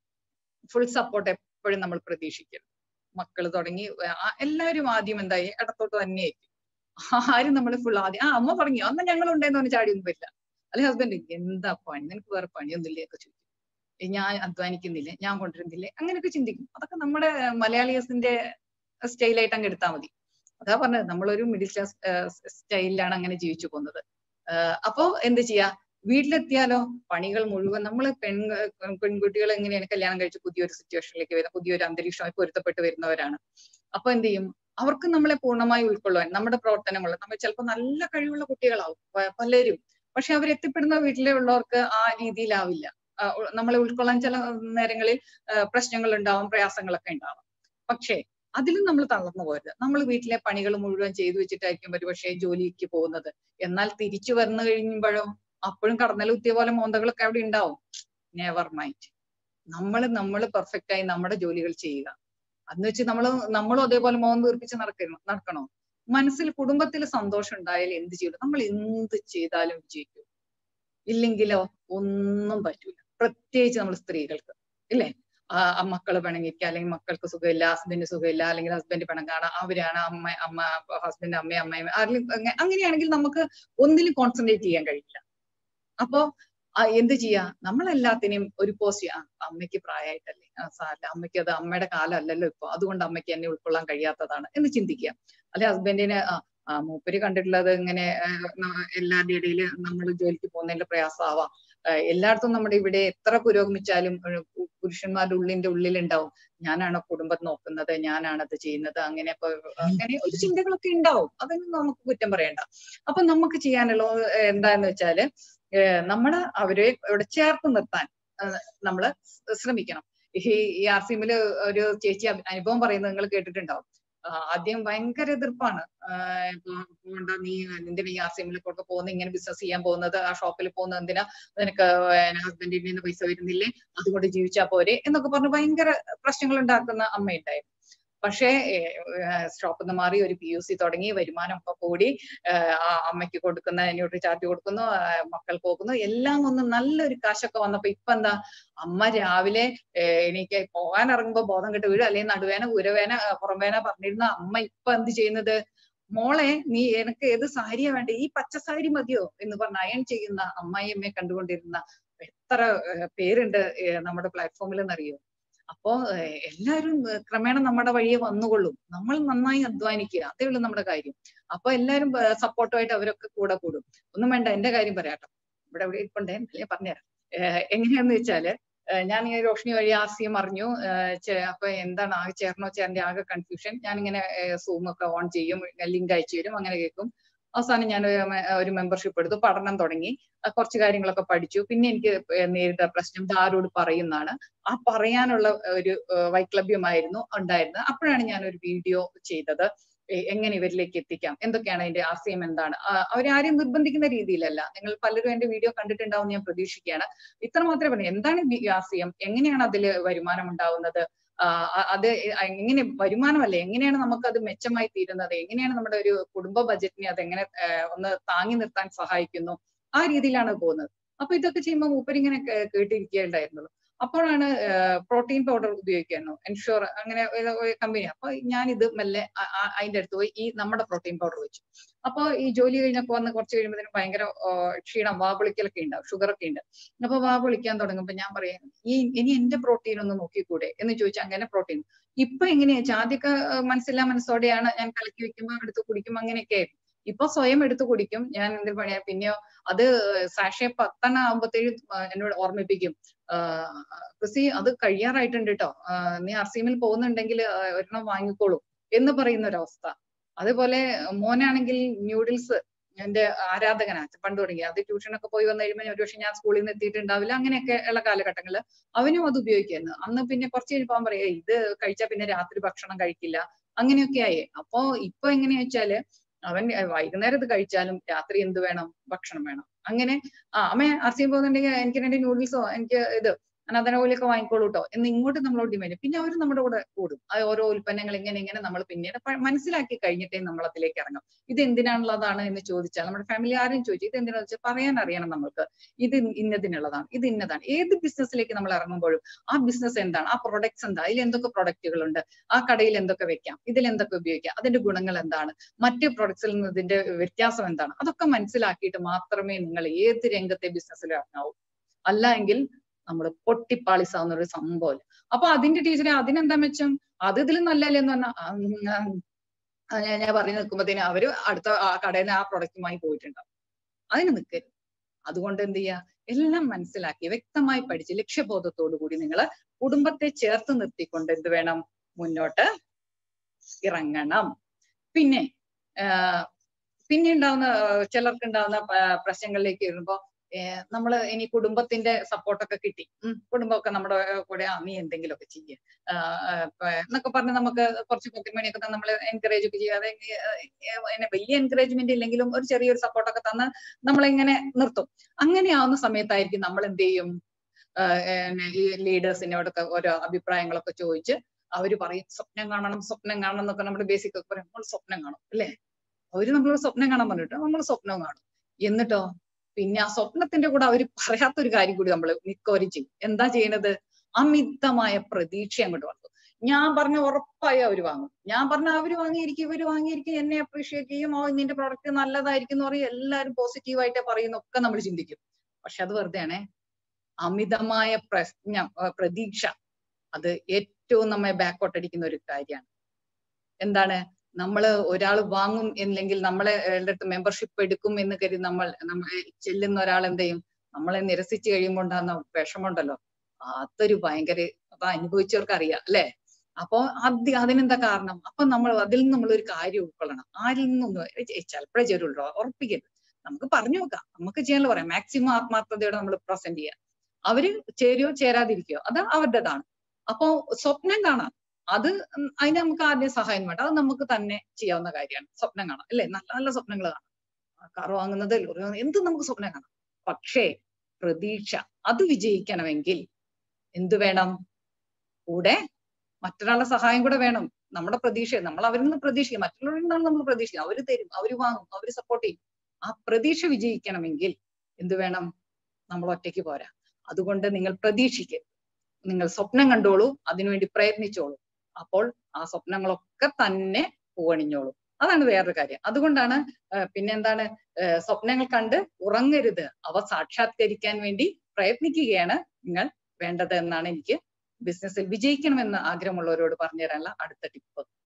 ഫുൾ സപ്പോർട്ട് എപ്പോഴും നമ്മൾ പ്രതീക്ഷിക്കും മക്കൾ തുടങ്ങി ആ- എല്ലാവരും ആദ്യം എന്തായി ഇടത്തോട്ട് തന്നെയായിരിക്കും ആരും നമ്മൾ ഫുൾ ആദ്യം ആ അമ്മ പറഞ്ഞു അന്ന് ഞങ്ങൾ ഉണ്ടെന്ന് പറഞ്ഞ് ചാടിയൊന്നും പറ്റില്ല അല്ലെ ഹസ്ബൻഡ് എന്താ പണി നിനക്ക് വേറെ പണിയൊന്നുമില്ലേ ഒക്കെ ചോദിക്കും "ഏ, ഞാൻ അധ്വാനിക്കുന്നില്ലേ ഞാൻ കൊണ്ടുവരുന്നില്ലേ അങ്ങനെയൊക്കെ ചിന്തിക്കും അതൊക്കെ നമ്മുടെ മലയാളീസിന്റെ സ്റ്റൈലായിട്ട് അങ്ങ് എടുത്താൽ മതി അതാ പറഞ്ഞത് നമ്മളൊരു മിഡിൽ ക്ലാസ് സ്റ്റൈലിലാണ് അങ്ങനെ ജീവിച്ചു പോകുന്നത് ആഹ് അപ്പോ എന്ത് ചെയ്യാ വീട്ടിലെത്തിയാലോ പണികൾ മുഴുവൻ നമ്മൾ പെൺ പെൺകുട്ടികൾ എങ്ങനെയാണ് കല്യാണം കഴിച്ച് പുതിയൊരു സിറ്റുവേഷനിലേക്ക് വരുന്ന പുതിയൊരു അന്തരീക്ഷമായി പൊരുത്തപ്പെട്ട് വരുന്നവരാണ് അപ്പൊ എന്ത് ചെയ്യും അവർക്ക് നമ്മളെ പൂർണ്ണമായി ഉൾക്കൊള്ളുവാൻ നമ്മുടെ പ്രവർത്തനങ്ങൾ നമ്മൾ ചിലപ്പോൾ നല്ല കഴിവുള്ള കുട്ടികളാവും പ- പലരും പക്ഷെ അവർ എത്തിപ്പെടുന്ന വീട്ടിലെ ഉള്ളവർക്ക് ആ രീതിയിലാവില്ല ആ, ഉ- നമ്മളെ ഉൾക്കൊള്ളാൻ ചില നേരങ്ങളിൽ പ്രശ്നങ്ങൾ ഉണ്ടാവും പ്രയാസങ്ങളൊക്കെ ഉണ്ടാവാം പക്ഷേ അതിലും നമ്മൾ തളർന്നു പോകരുത് നമ്മൾ വീട്ടിലെ പണികൾ മുഴുവൻ ചെയ്തു വെച്ചിട്ടായിരിക്കും ഒരുപക്ഷെ ജോലിക്ക് പോകുന്നത് എന്നാൽ തിരിച്ചു വന്നു കഴിയുമ്പോഴോ അപ്പോഴും കടന്നൽ കുത്തിയ പോലെ മോന്തകളൊക്കെ അവിടെ ഉണ്ടാവും നെവർ മൈൻഡ് നമ്മൾ നമ്മൾ പെർഫെക്റ്റ് ആയി നമ്മുടെ ജോലികൾ ചെയ്യുക അന്ന് വെച്ച് നമ്മൾ നമ്മളും അതേപോലെ മോഹം തീർപ്പിച്ച് നടക്കണം നടക്കണോ മനസ്സിൽ കുടുംബത്തിൽ സന്തോഷം ഉണ്ടായാൽ എന്ത് ചെയ്യും നമ്മൾ എന്ത് ചെയ്താലും വിജയിക്കും ഇല്ലെങ്കിലോ ഒന്നും പറ്റൂല പ്രത്യേകിച്ച് നമ്മൾ സ്ത്രീകൾക്ക് ഇല്ലേ ആ മക്കള് പിണങ്ങിക്കുക അല്ലെങ്കിൽ മക്കൾക്ക് സുഖമില്ല ഹസ്ബൻഡ് സുഖമില്ല അല്ലെങ്കിൽ ഹസ്ബൻഡ് പിണങ്ങാണ് അവരാണ് അമ്മ അമ്മ ഹസ്ബൻഡ് അമ്മയും അമ്മയും ആരെങ്കിലും അങ്ങ- അങ്ങനെയാണെങ്കിൽ നമുക്ക് ഒന്നിലും കോൺസെൻട്രേറ്റ് ചെയ്യാൻ കഴിയില്ല അപ്പോ ആ, എന്ത് ചെയ്യാ നമ്മളെല്ലാത്തിനെയും ഒരു പോസ്റ്റ് ചെയ്യാം ആ, അമ്മയ്ക്ക് പ്രായമായിട്ടല്ലേ ആ സാരല്ല അമ്മയ്ക്ക് അത് അമ്മയുടെ കാലം അല്ലല്ലോ ഇപ്പൊ അതുകൊണ്ട് അമ്മയ്ക്ക് എന്നെ ഉൾക്കൊള്ളാൻ കഴിയാത്തതാണ് എന്ന് ചിന്തിക്കുക അല്ലെ ഹസ്ബൻഡിന് ആ ആ, മൂപ്പര് കണ്ടിട്ടുള്ളത് ഇങ്ങനെ ആ, ന- എല്ലാവരുടെ ഇടയിൽ നമ്മൾ ജോലിക്ക് പോകുന്നതിന്റെ പ്രയാസമാവാം ആ, എല്ലായിടത്തും നമ്മുടെ ഇവിടെ എത്ര പുരോഗമിച്ചാലും ഒരു പു- പുരുഷന്മാരുടെ ഉള്ളിന്റെ ഉള്ളിലുണ്ടാവും ഞാനാണ് കുടുംബം നോക്കുന്നത് ഞാനാണ് അത് ചെയ്യുന്നത് അങ്ങനെ ഇപ്പൊ അങ്ങനെ ഒരു ചിന്തകളൊക്കെ ഉണ്ടാവും അതൊന്നും നമുക്ക് കുറ്റം പറയണ്ട അപ്പൊ നമുക്ക് ചെയ്യാനുള്ള ഏഹ് എന്താന്ന് വെച്ചാല് ഏഹ് നമ്മള് അവരെ ഇവിടെ ചേർത്ത് നിർത്താൻ ഏഹ് നമ്മള് ശ്രമിക്കണം ഈ ഈ ആർ സി എമ്മില് ഒരു ചേച്ചി അഭി- അനുഭവം പറയുന്നത് നിങ്ങൾ കേട്ടിട്ടുണ്ടാവും ആ, ആദ്യം ഭയങ്കര എതിർപ്പാണ് ആഹ് ഇപ്പൊ പോണ്ട നീ എന്തിനാ ഈ ആർ സി എമ്മിലേക്കൊക്കെ പോകുന്നത് ഇങ്ങനെ ബിസിനസ് ചെയ്യാൻ പോകുന്നത് ആ ഷോപ്പിൽ പോകുന്നത് എന്തിനാ നിനക്ക് ഹസ്ബൻഡിൽ നിന്ന് പൈസ വരുന്നില്ലേ അതുകൊണ്ട് ജീവിച്ചാ പോരെ എന്നൊക്കെ പറഞ്ഞ് ഭയങ്കര പ്രശ്നങ്ങൾ ഉണ്ടാക്കുന്ന അമ്മയുണ്ടായിരുന്നു പക്ഷേ സ്റ്റോപ്പിൽ നിന്ന് മാറി ഒരു പി യു സി തുടങ്ങി വരുമാനം ഒക്കെ കൂടി ഏഹ് ആ അമ്മയ്ക്ക് കൊടുക്കുന്ന ന്യൂട്രി ചാർജ് കൊടുക്കുന്നു ആ മക്കൾക്ക് കൊടുക്കുന്നു എല്ലാം ഒന്ന് നല്ലൊരു കാശൊക്കെ വന്നപ്പോ ഇപ്പൊ എന്താ അമ്മ രാവിലെ ഏഹ് എനിക്ക് പോകാൻ ഇറങ്ങുമ്പോ ബോധം കെട്ട് വീഴും അല്ലെങ്കിൽ നടുവേന ഉരവേന ആ, പുറംവേന പറഞ്ഞിരുന്ന അമ്മ ഇപ്പൊ എന്ത് ചെയ്യുന്നത് മോളെ നീ എനിക്ക് ഏത് സാരിയാ വേണ്ടേ ഈ പച്ച സാരി മതിയോ എന്ന് പറഞ്ഞ് അയൺ ചെയ്യുന്ന അമ്മായിയമ്മയെ കണ്ടുകൊണ്ടിരുന്ന എത്ര ഏഹ് പേരുണ്ട് ഏഹ് നമ്മുടെ പ്ലാറ്റ്ഫോമിൽ എന്നറിയോ അപ്പോ ഏഹ് എല്ലാവരും ഏഹ് ക്രമേണ നമ്മുടെ വഴിയെ വന്നുകൊള്ളും നമ്മൾ നന്നായി അധ്വാനിക്കുക അതേ ഉള്ളൂ നമ്മുടെ കാര്യം അപ്പൊ എല്ലാവരും സപ്പോർട്ടുമായിട്ട് അവരൊക്കെ കൂടെ കൂടും ഒന്നും വേണ്ട എന്റെ കാര്യം പറയാട്ടോ ഇവിടെ ഇവിടെ ഇരിപ്പുണ്ടേ അല്ലേ പറഞ്ഞുതരാം ഏഹ് എങ്ങനെയാന്ന് വെച്ചാല് ഏഹ് ഞാൻ ഈ രോഷിനി വഴി ആർ സി എം അറിഞ്ഞു ഏഹ് ചെ- അപ്പൊ എന്താണ് ആകെ ചേർന്നോ ചേരന്റെ ആകെ കൺഫ്യൂഷൻ ഞാനിങ്ങനെ സൂം ഒക്കെ ഓൺ ചെയ്യും ലിങ്ക് അയച്ചു തരും അങ്ങനെ കേൾക്കും അവസാനം ഞാൻ ഒരു മെ- ഒരു മെമ്പർഷിപ്പ് എടുത്തു പഠനം തുടങ്ങി ആ കുറച്ച് കാര്യങ്ങളൊക്കെ പഠിച്ചു പിന്നെ എനിക്ക് ഏഹ് നേരിട്ട പ്രശ്നം ഇത് ആരോട് പറയുന്നതാണ് ആ പറയാനുള്ള ഒരു ഏഹ് വൈക്ലഭ്യമായിരുന്നു ഉണ്ടായിരുന്നത് അപ്പോഴാണ് ഞാൻ ഒരു വീഡിയോ ചെയ്തത് എ- എങ്ങനെ ഇവരിലേക്ക് എത്തിക്കാം എന്തൊക്കെയാണ് അതിന്റെ ആശയം എന്താണ് ആ, അവരാരെയും നിർബന്ധിക്കുന്ന രീതിയിലല്ല നിങ്ങൾ പലരും എന്റെ വീഡിയോ കണ്ടിട്ടുണ്ടാവും ഞാൻ പ്രതീക്ഷിക്കുകയാണ് ഇത്ര മാത്രമേ പറഞ്ഞു എന്താണ് ഈ ആശയം എങ്ങനെയാണ് അതിൽ വരുമാനം ഉണ്ടാവുന്നത് ആ, അ- അത് എങ്ങനെ വരുമാനമല്ലേ എങ്ങനെയാണ് നമുക്ക് അത് മെച്ചമായി തീരുന്നത് എങ്ങനെയാണ് നമ്മുടെ ഒരു കുടുംബ ബജറ്റിനെ അത് എങ്ങനെ ഏഹ്, ഒന്ന് താങ്ങി നിർത്താൻ സഹായിക്കുന്നു ആ രീതിയിലാണ് പോകുന്നത് അപ്പൊ ഇതൊക്കെ ചെയ്യുമ്പോൾ മൂപ്പരിങ്ങനെ കേ- കേട്ടിരിക്കുകയുണ്ടായിരുന്നുള്ളൂ അപ്പോഴാണ് പ്രോട്ടീൻ പൗഡർ ഉപയോഗിക്കുന്നു എൻഷുർ അങ്ങനെ കമ്പനി അപ്പൊ ഞാൻ ഇത് മെല്ലെ ആ- ആ- അതിന്റെ അടുത്ത് പോയി ഈ നമ്മുടെ പ്രോട്ടീൻ പൗഡർ വെച്ചു അപ്പൊ ഈ ജോലി കഴിഞ്ഞൊക്കെ വന്ന് കുറച്ച് കഴിയുമ്പോഴത്തേനും ഭയങ്കര ആ, ക്ഷീണം വാ പൊളിക്കലൊക്കെ ഉണ്ടാവും ഷുഗർ ഒക്കെ ഉണ്ട് അപ്പൊ വാ പൊളിക്കാൻ തുടങ്ങുമ്പോ ഞാൻ പറയാം ഈ ഇനി എന്റെ പ്രോട്ടീൻ ഒന്ന് നോക്കിക്കൂടെ എന്ന് ചോദിച്ചാൽ അങ്ങനെ പ്രോട്ടീൻ ഇപ്പൊ എങ്ങനെയാ വെച്ചാൽ ആദ്യമൊക്കെ ആ, മനസ്സില്ലാ മനസ്സോടെയാണ് ഞാൻ കലക്കി വെക്കുമ്പോ എടുത്ത് കുടിക്കും അങ്ങനെയൊക്കെ ആയിരുന്നു ഇപ്പൊ സ്വയം എടുത്ത് കുടിക്കും ഞാൻ എന്ത് പണിയാ പിന്നെയോ അത് സാഷെ പത്തെണ്ണം ആകുമ്പോഴത്തേക്കും എന്നോട് ഓർമ്മിപ്പിക്കും ആഹ് ക്രിസി അത് കഴിയാറായിട്ടുണ്ട് കേട്ടോ നീ അർസീമിൽ പോകുന്നുണ്ടെങ്കിൽ ഒരെണ്ണം വാങ്ങിക്കോളൂ എന്ന് പറയുന്ന ഒരവസ്ഥ അതേപോലെ മോനാണെങ്കിൽ ന്യൂഡിൽസ് എന്റെ ആരാധകനാ പണ്ട് തുടങ്ങി അത് ട്യൂഷനൊക്കെ പോയി വന്നു കഴിയുമ്പോൾ ഒരുപക്ഷെ ഞാൻ സ്കൂളിൽ നിന്ന് എത്തിയിട്ടുണ്ടാവില്ല അങ്ങനെയൊക്കെ ഉള്ള കാലഘട്ടങ്ങളിൽ അവനും അത് ഉപയോഗിക്കുന്നു അന്ന് പിന്നെ കുറച്ച് കഴിഞ്ഞപ്പോൾ അവൻ പറയാ ഇത് കഴിച്ചാൽ പിന്നെ രാത്രി ഭക്ഷണം കഴിക്കില്ല അങ്ങനെയൊക്കെ ആയി അപ്പോ ഇപ്പൊ എങ്ങനെയാ വെച്ചാല് അവൻ വൈകുന്നേരം ഇത് കഴിച്ചാലും രാത്രി എന്ത് വേണം ഭക്ഷണം വേണം അങ്ങനെ ആ അമ്മ അർച്ചയും പോകുന്നുണ്ടെങ്കിൽ എനിക്ക് രണ്ട് നൂഡിൽസോ എനിക്ക് ഇത് അനാഥനകോലിയൊക്കെ വാങ്ങിക്കോളൂ കേട്ടോ എന്ന് ഇങ്ങോട്ട് നമ്മളോട് ഡിമാൻഡ് പിന്നെ അവർ നമ്മുടെ കൂടെ കൂടും അത് ഓരോ ഉൽപ്പന്നങ്ങൾ ഇങ്ങനെ ഇങ്ങനെ നമ്മൾ പിന്നീട് പ- മനസ്സിലാക്കി കഴിഞ്ഞിട്ടേ നമ്മൾ അതിലേക്ക് ഇറങ്ങും ഇത് എന്തിനാണുള്ളതാണ് എന്ന് ചോദിച്ചാൽ നമ്മുടെ ഫാമിലി ആരും ചോദിച്ചു ഇത് എന്തിനാണെന്ന് വെച്ചാൽ പറയാൻ അറിയണം നമ്മൾക്ക് ഇത് ഇന്നതിനുള്ളതാണ് ഇത് ഇന്നതാണ് ഏത് ബിസിനസ്സിലേക്ക് നമ്മൾ ഇറങ്ങുമ്പോഴും ആ ബിസിനസ് എന്താണ് ആ പ്രൊഡക്ട്സ് എന്താ അതിൽ എന്തൊക്കെ പ്രൊഡക്റ്റുകൾ ഉണ്ട് ആ കടയിൽ എന്തൊക്കെ വെക്കാം ഇതിൽ എന്തൊക്കെ ഉപയോഗിക്കാം അതിന്റെ ഗുണങ്ങൾ എന്താണ് മറ്റ് പ്രൊഡക്ട്സിൽ നിന്ന് ഇതിന്റെ വ്യത്യാസം എന്താണ് അതൊക്കെ മനസ്സിലാക്കിയിട്ട് മാത്രമേ നിങ്ങൾ ഏത് രംഗത്തെ ബിസിനസ്സിൽ ഇറങ്ങാവൂ അല്ല എങ്കിൽ നമ്മൾ പൊട്ടിപ്പാളിസാവുന്ന ഒരു സംഭവം അപ്പൊ അതിന്റെ ടീച്ചറെ അതിനെന്താ മെച്ചം അത് ഇതിൽ നല്ലല്ലേ എന്ന് പറഞ്ഞാൽ ഞാൻ ഞാൻ പറഞ്ഞു നിൽക്കുമ്പോഴത്തേന് അവര് അടുത്ത ആ കടയിൽ നിന്ന് ആ പ്രൊഡക്റ്റുമായി പോയിട്ടുണ്ടാവും അതിന് നിൽക്കരുത് അതുകൊണ്ട് എന്ത് ചെയ്യുക എല്ലാം മനസ്സിലാക്കി വ്യക്തമായി പഠിച്ച് ലക്ഷ്യബോധത്തോടു കൂടി നിങ്ങൾ കുടുംബത്തെ ചേർത്ത് നിർത്തിക്കൊണ്ട് എന്ത് വേണം മുന്നോട്ട് ഇറങ്ങണം പിന്നെ ആഹ് പിന്നെ ഉണ്ടാവുന്ന ആഹ് ചിലർക്ക് ഉണ്ടാവുന്ന പ- പ്രശ്നങ്ങളിലേക്ക് വരുമ്പോ നമ്മൾ ഇനി കുടുംബത്തിന്റെ സപ്പോർട്ടൊക്കെ കിട്ടി ഉം കുടുംബമൊക്കെ നമ്മുടെ കൂടെ ആ നീ എന്തെങ്കിലുമൊക്കെ ചെയ്യ എന്നൊക്കെ പറഞ്ഞ് നമുക്ക് കുറച്ച് പത്തിമണിയൊക്കെ നമ്മൾ എൻകറേജ് ഒക്കെ ചെയ്യാതെ എന്നെ വലിയ എൻകറേജ്മെന്റ് ഇല്ലെങ്കിലും ഒരു ചെറിയൊരു സപ്പോർട്ടൊക്കെ തന്ന് നമ്മളിങ്ങനെ നിർത്തും അങ്ങനെയാവുന്ന സമയത്തായിരിക്കും നമ്മൾ എന്ത് ചെയ്യും ആഹ് ഈ ലീഡേഴ്സിനോടൊക്കെ ഓരോ അഭിപ്രായങ്ങളൊക്കെ ചോദിച്ച് അവര് പറയും സ്വപ്നം കാണണം സ്വപ്നം കാണണം എന്നൊക്കെ നമ്മുടെ ബേസിക് ഒക്കെ പറയും നമ്മൾ സ്വപ്നം കാണും അല്ലേ അവര് നമ്മളോട് സ്വപ്നം കാണാൻ പറഞ്ഞിട്ട് നമ്മൾ സ്വപ്നവും കാണും എന്നിട്ടോ പിന്നെ ആ സ്വപ്നത്തിന്റെ കൂടെ അവര് പറയാത്തൊരു കാര്യം കൂടി നമ്മൾ മിക്കവരും ചെയ്യും എന്താ ചെയ്യണത് അമിതമായ പ്രതീക്ഷ അങ്ങോട്ട് വളർത്തും ഞാൻ പറഞ്ഞ ഉറപ്പായി അവർ വാങ്ങും ഞാൻ പറഞ്ഞ അവര് വാങ്ങിയിരിക്കും ഇവര് വാങ്ങിയിരിക്കും എന്നെ അപ്രീഷിയേറ്റ് ചെയ്യും ഓ നിന്റെ പ്രോഡക്റ്റ് നല്ലതായിരിക്കും എന്ന് പറയും എല്ലാവരും പോസിറ്റീവായിട്ടേ പറയുന്നൊക്കെ നമ്മൾ ചിന്തിക്കും പക്ഷെ അത് വെറുതെയാണേ അമിതമായ പ്രശ്ന പ്രതീക്ഷ അത് ഏറ്റവും നമ്മെ ബാക്കോട്ട് അടിക്കുന്ന ഒരു കാര്യമാണ് എന്താണ് നമ്മൾ ഒരാൾ വാങ്ങും അല്ലെങ്കിൽ നമ്മളെ അടുത്ത് മെമ്പർഷിപ്പ് എടുക്കും എന്ന് കരുതി നമ്മൾ നമ്മളെ ചെല്ലുന്ന ഒരാൾ എന്ത് ചെയ്യും നമ്മളെ നിരസിച്ചു കഴിയുമ്പോൾ ഉണ്ടാകുന്ന വിഷമമുണ്ടല്ലോ അതൊരു ഭയങ്കര അത് അനുഭവിച്ചവർക്ക് അറിയാം അല്ലെ അപ്പൊ അത് അതിനെന്താ കാരണം അപ്പൊ നമ്മൾ അതിൽ നിന്ന് നമ്മൾ ഒരു കാര്യം ഉൾക്കൊള്ളണം ആരിൽ നിന്നൊന്നും ചിലപ്പോഴേ ചേരുള്ളൂ ഉറപ്പിക്കരുത് നമുക്ക് പറഞ്ഞു നോക്കാം നമുക്ക് ചെയ്യാനുള്ള പറയാം മാക്സിമം ആത്മാർത്ഥതയോടെ നമ്മൾ പ്രസന്റ് ചെയ്യാം അവര് ചേരുവോ ചേരാതിരിക്കോ അത് അവരുടേതാണ് അപ്പോ സ്വപ്നം കാണാം അത് അതിന് നമുക്ക് ആദ്യം സഹായം വേണ്ട അത് നമുക്ക് തന്നെ ചെയ്യാവുന്ന കാര്യമാണ് സ്വപ്നം കാണാം അല്ലെ നല്ല നല്ല സ്വപ്നങ്ങൾ കാണാം കാർ വാങ്ങുന്നത് ലോറി വാങ്ങുന്നത് എന്തും നമുക്ക് സ്വപ്നം കാണാം പക്ഷേ പ്രതീക്ഷ അത് വിജയിക്കണമെങ്കിൽ എന്തു വേണം കൂടെ മറ്റൊരാളുടെ സഹായം കൂടെ വേണം നമ്മുടെ പ്രതീക്ഷ നമ്മൾ അവരിൽ നിന്ന് പ്രതീക്ഷിക്കും മറ്റുള്ളവരിൽ നിന്നാണ് നമ്മൾ പ്രതീക്ഷിക്കുക അവര് തരും അവര് വാങ്ങും അവര് സപ്പോർട്ട് ചെയ്യും ആ പ്രതീക്ഷ വിജയിക്കണമെങ്കിൽ എന്തു വേണം നമ്മൾ ഒറ്റയ്ക്ക് പോരാ അതുകൊണ്ട് നിങ്ങൾ പ്രതീക്ഷിക്കരുത് നിങ്ങൾ സ്വപ്നം കണ്ടോളൂ അതിനുവേണ്ടി പ്രയത്നിച്ചോളൂ അപ്പോൾ ആ സ്വപ്നങ്ങളൊക്കെ തന്നെ പൂവണിഞ്ഞോളൂ അതാണ് വേറൊരു കാര്യം അതുകൊണ്ടാണ് പിന്നെന്താണ് സ്വപ്നങ്ങൾ കണ്ട് ഉറങ്ങരുത് അവ സാക്ഷാത്കരിക്കാൻ വേണ്ടി പ്രയത്നിക്കുകയാണ് നിങ്ങൾ വേണ്ടത് എന്നാണ് എനിക്ക് ബിസിനസ്സിൽ വിജയിക്കണമെന്ന് ആഗ്രഹമുള്ളവരോട് പറഞ്ഞു തരാനുള്ള അടുത്ത ടിപ്പ്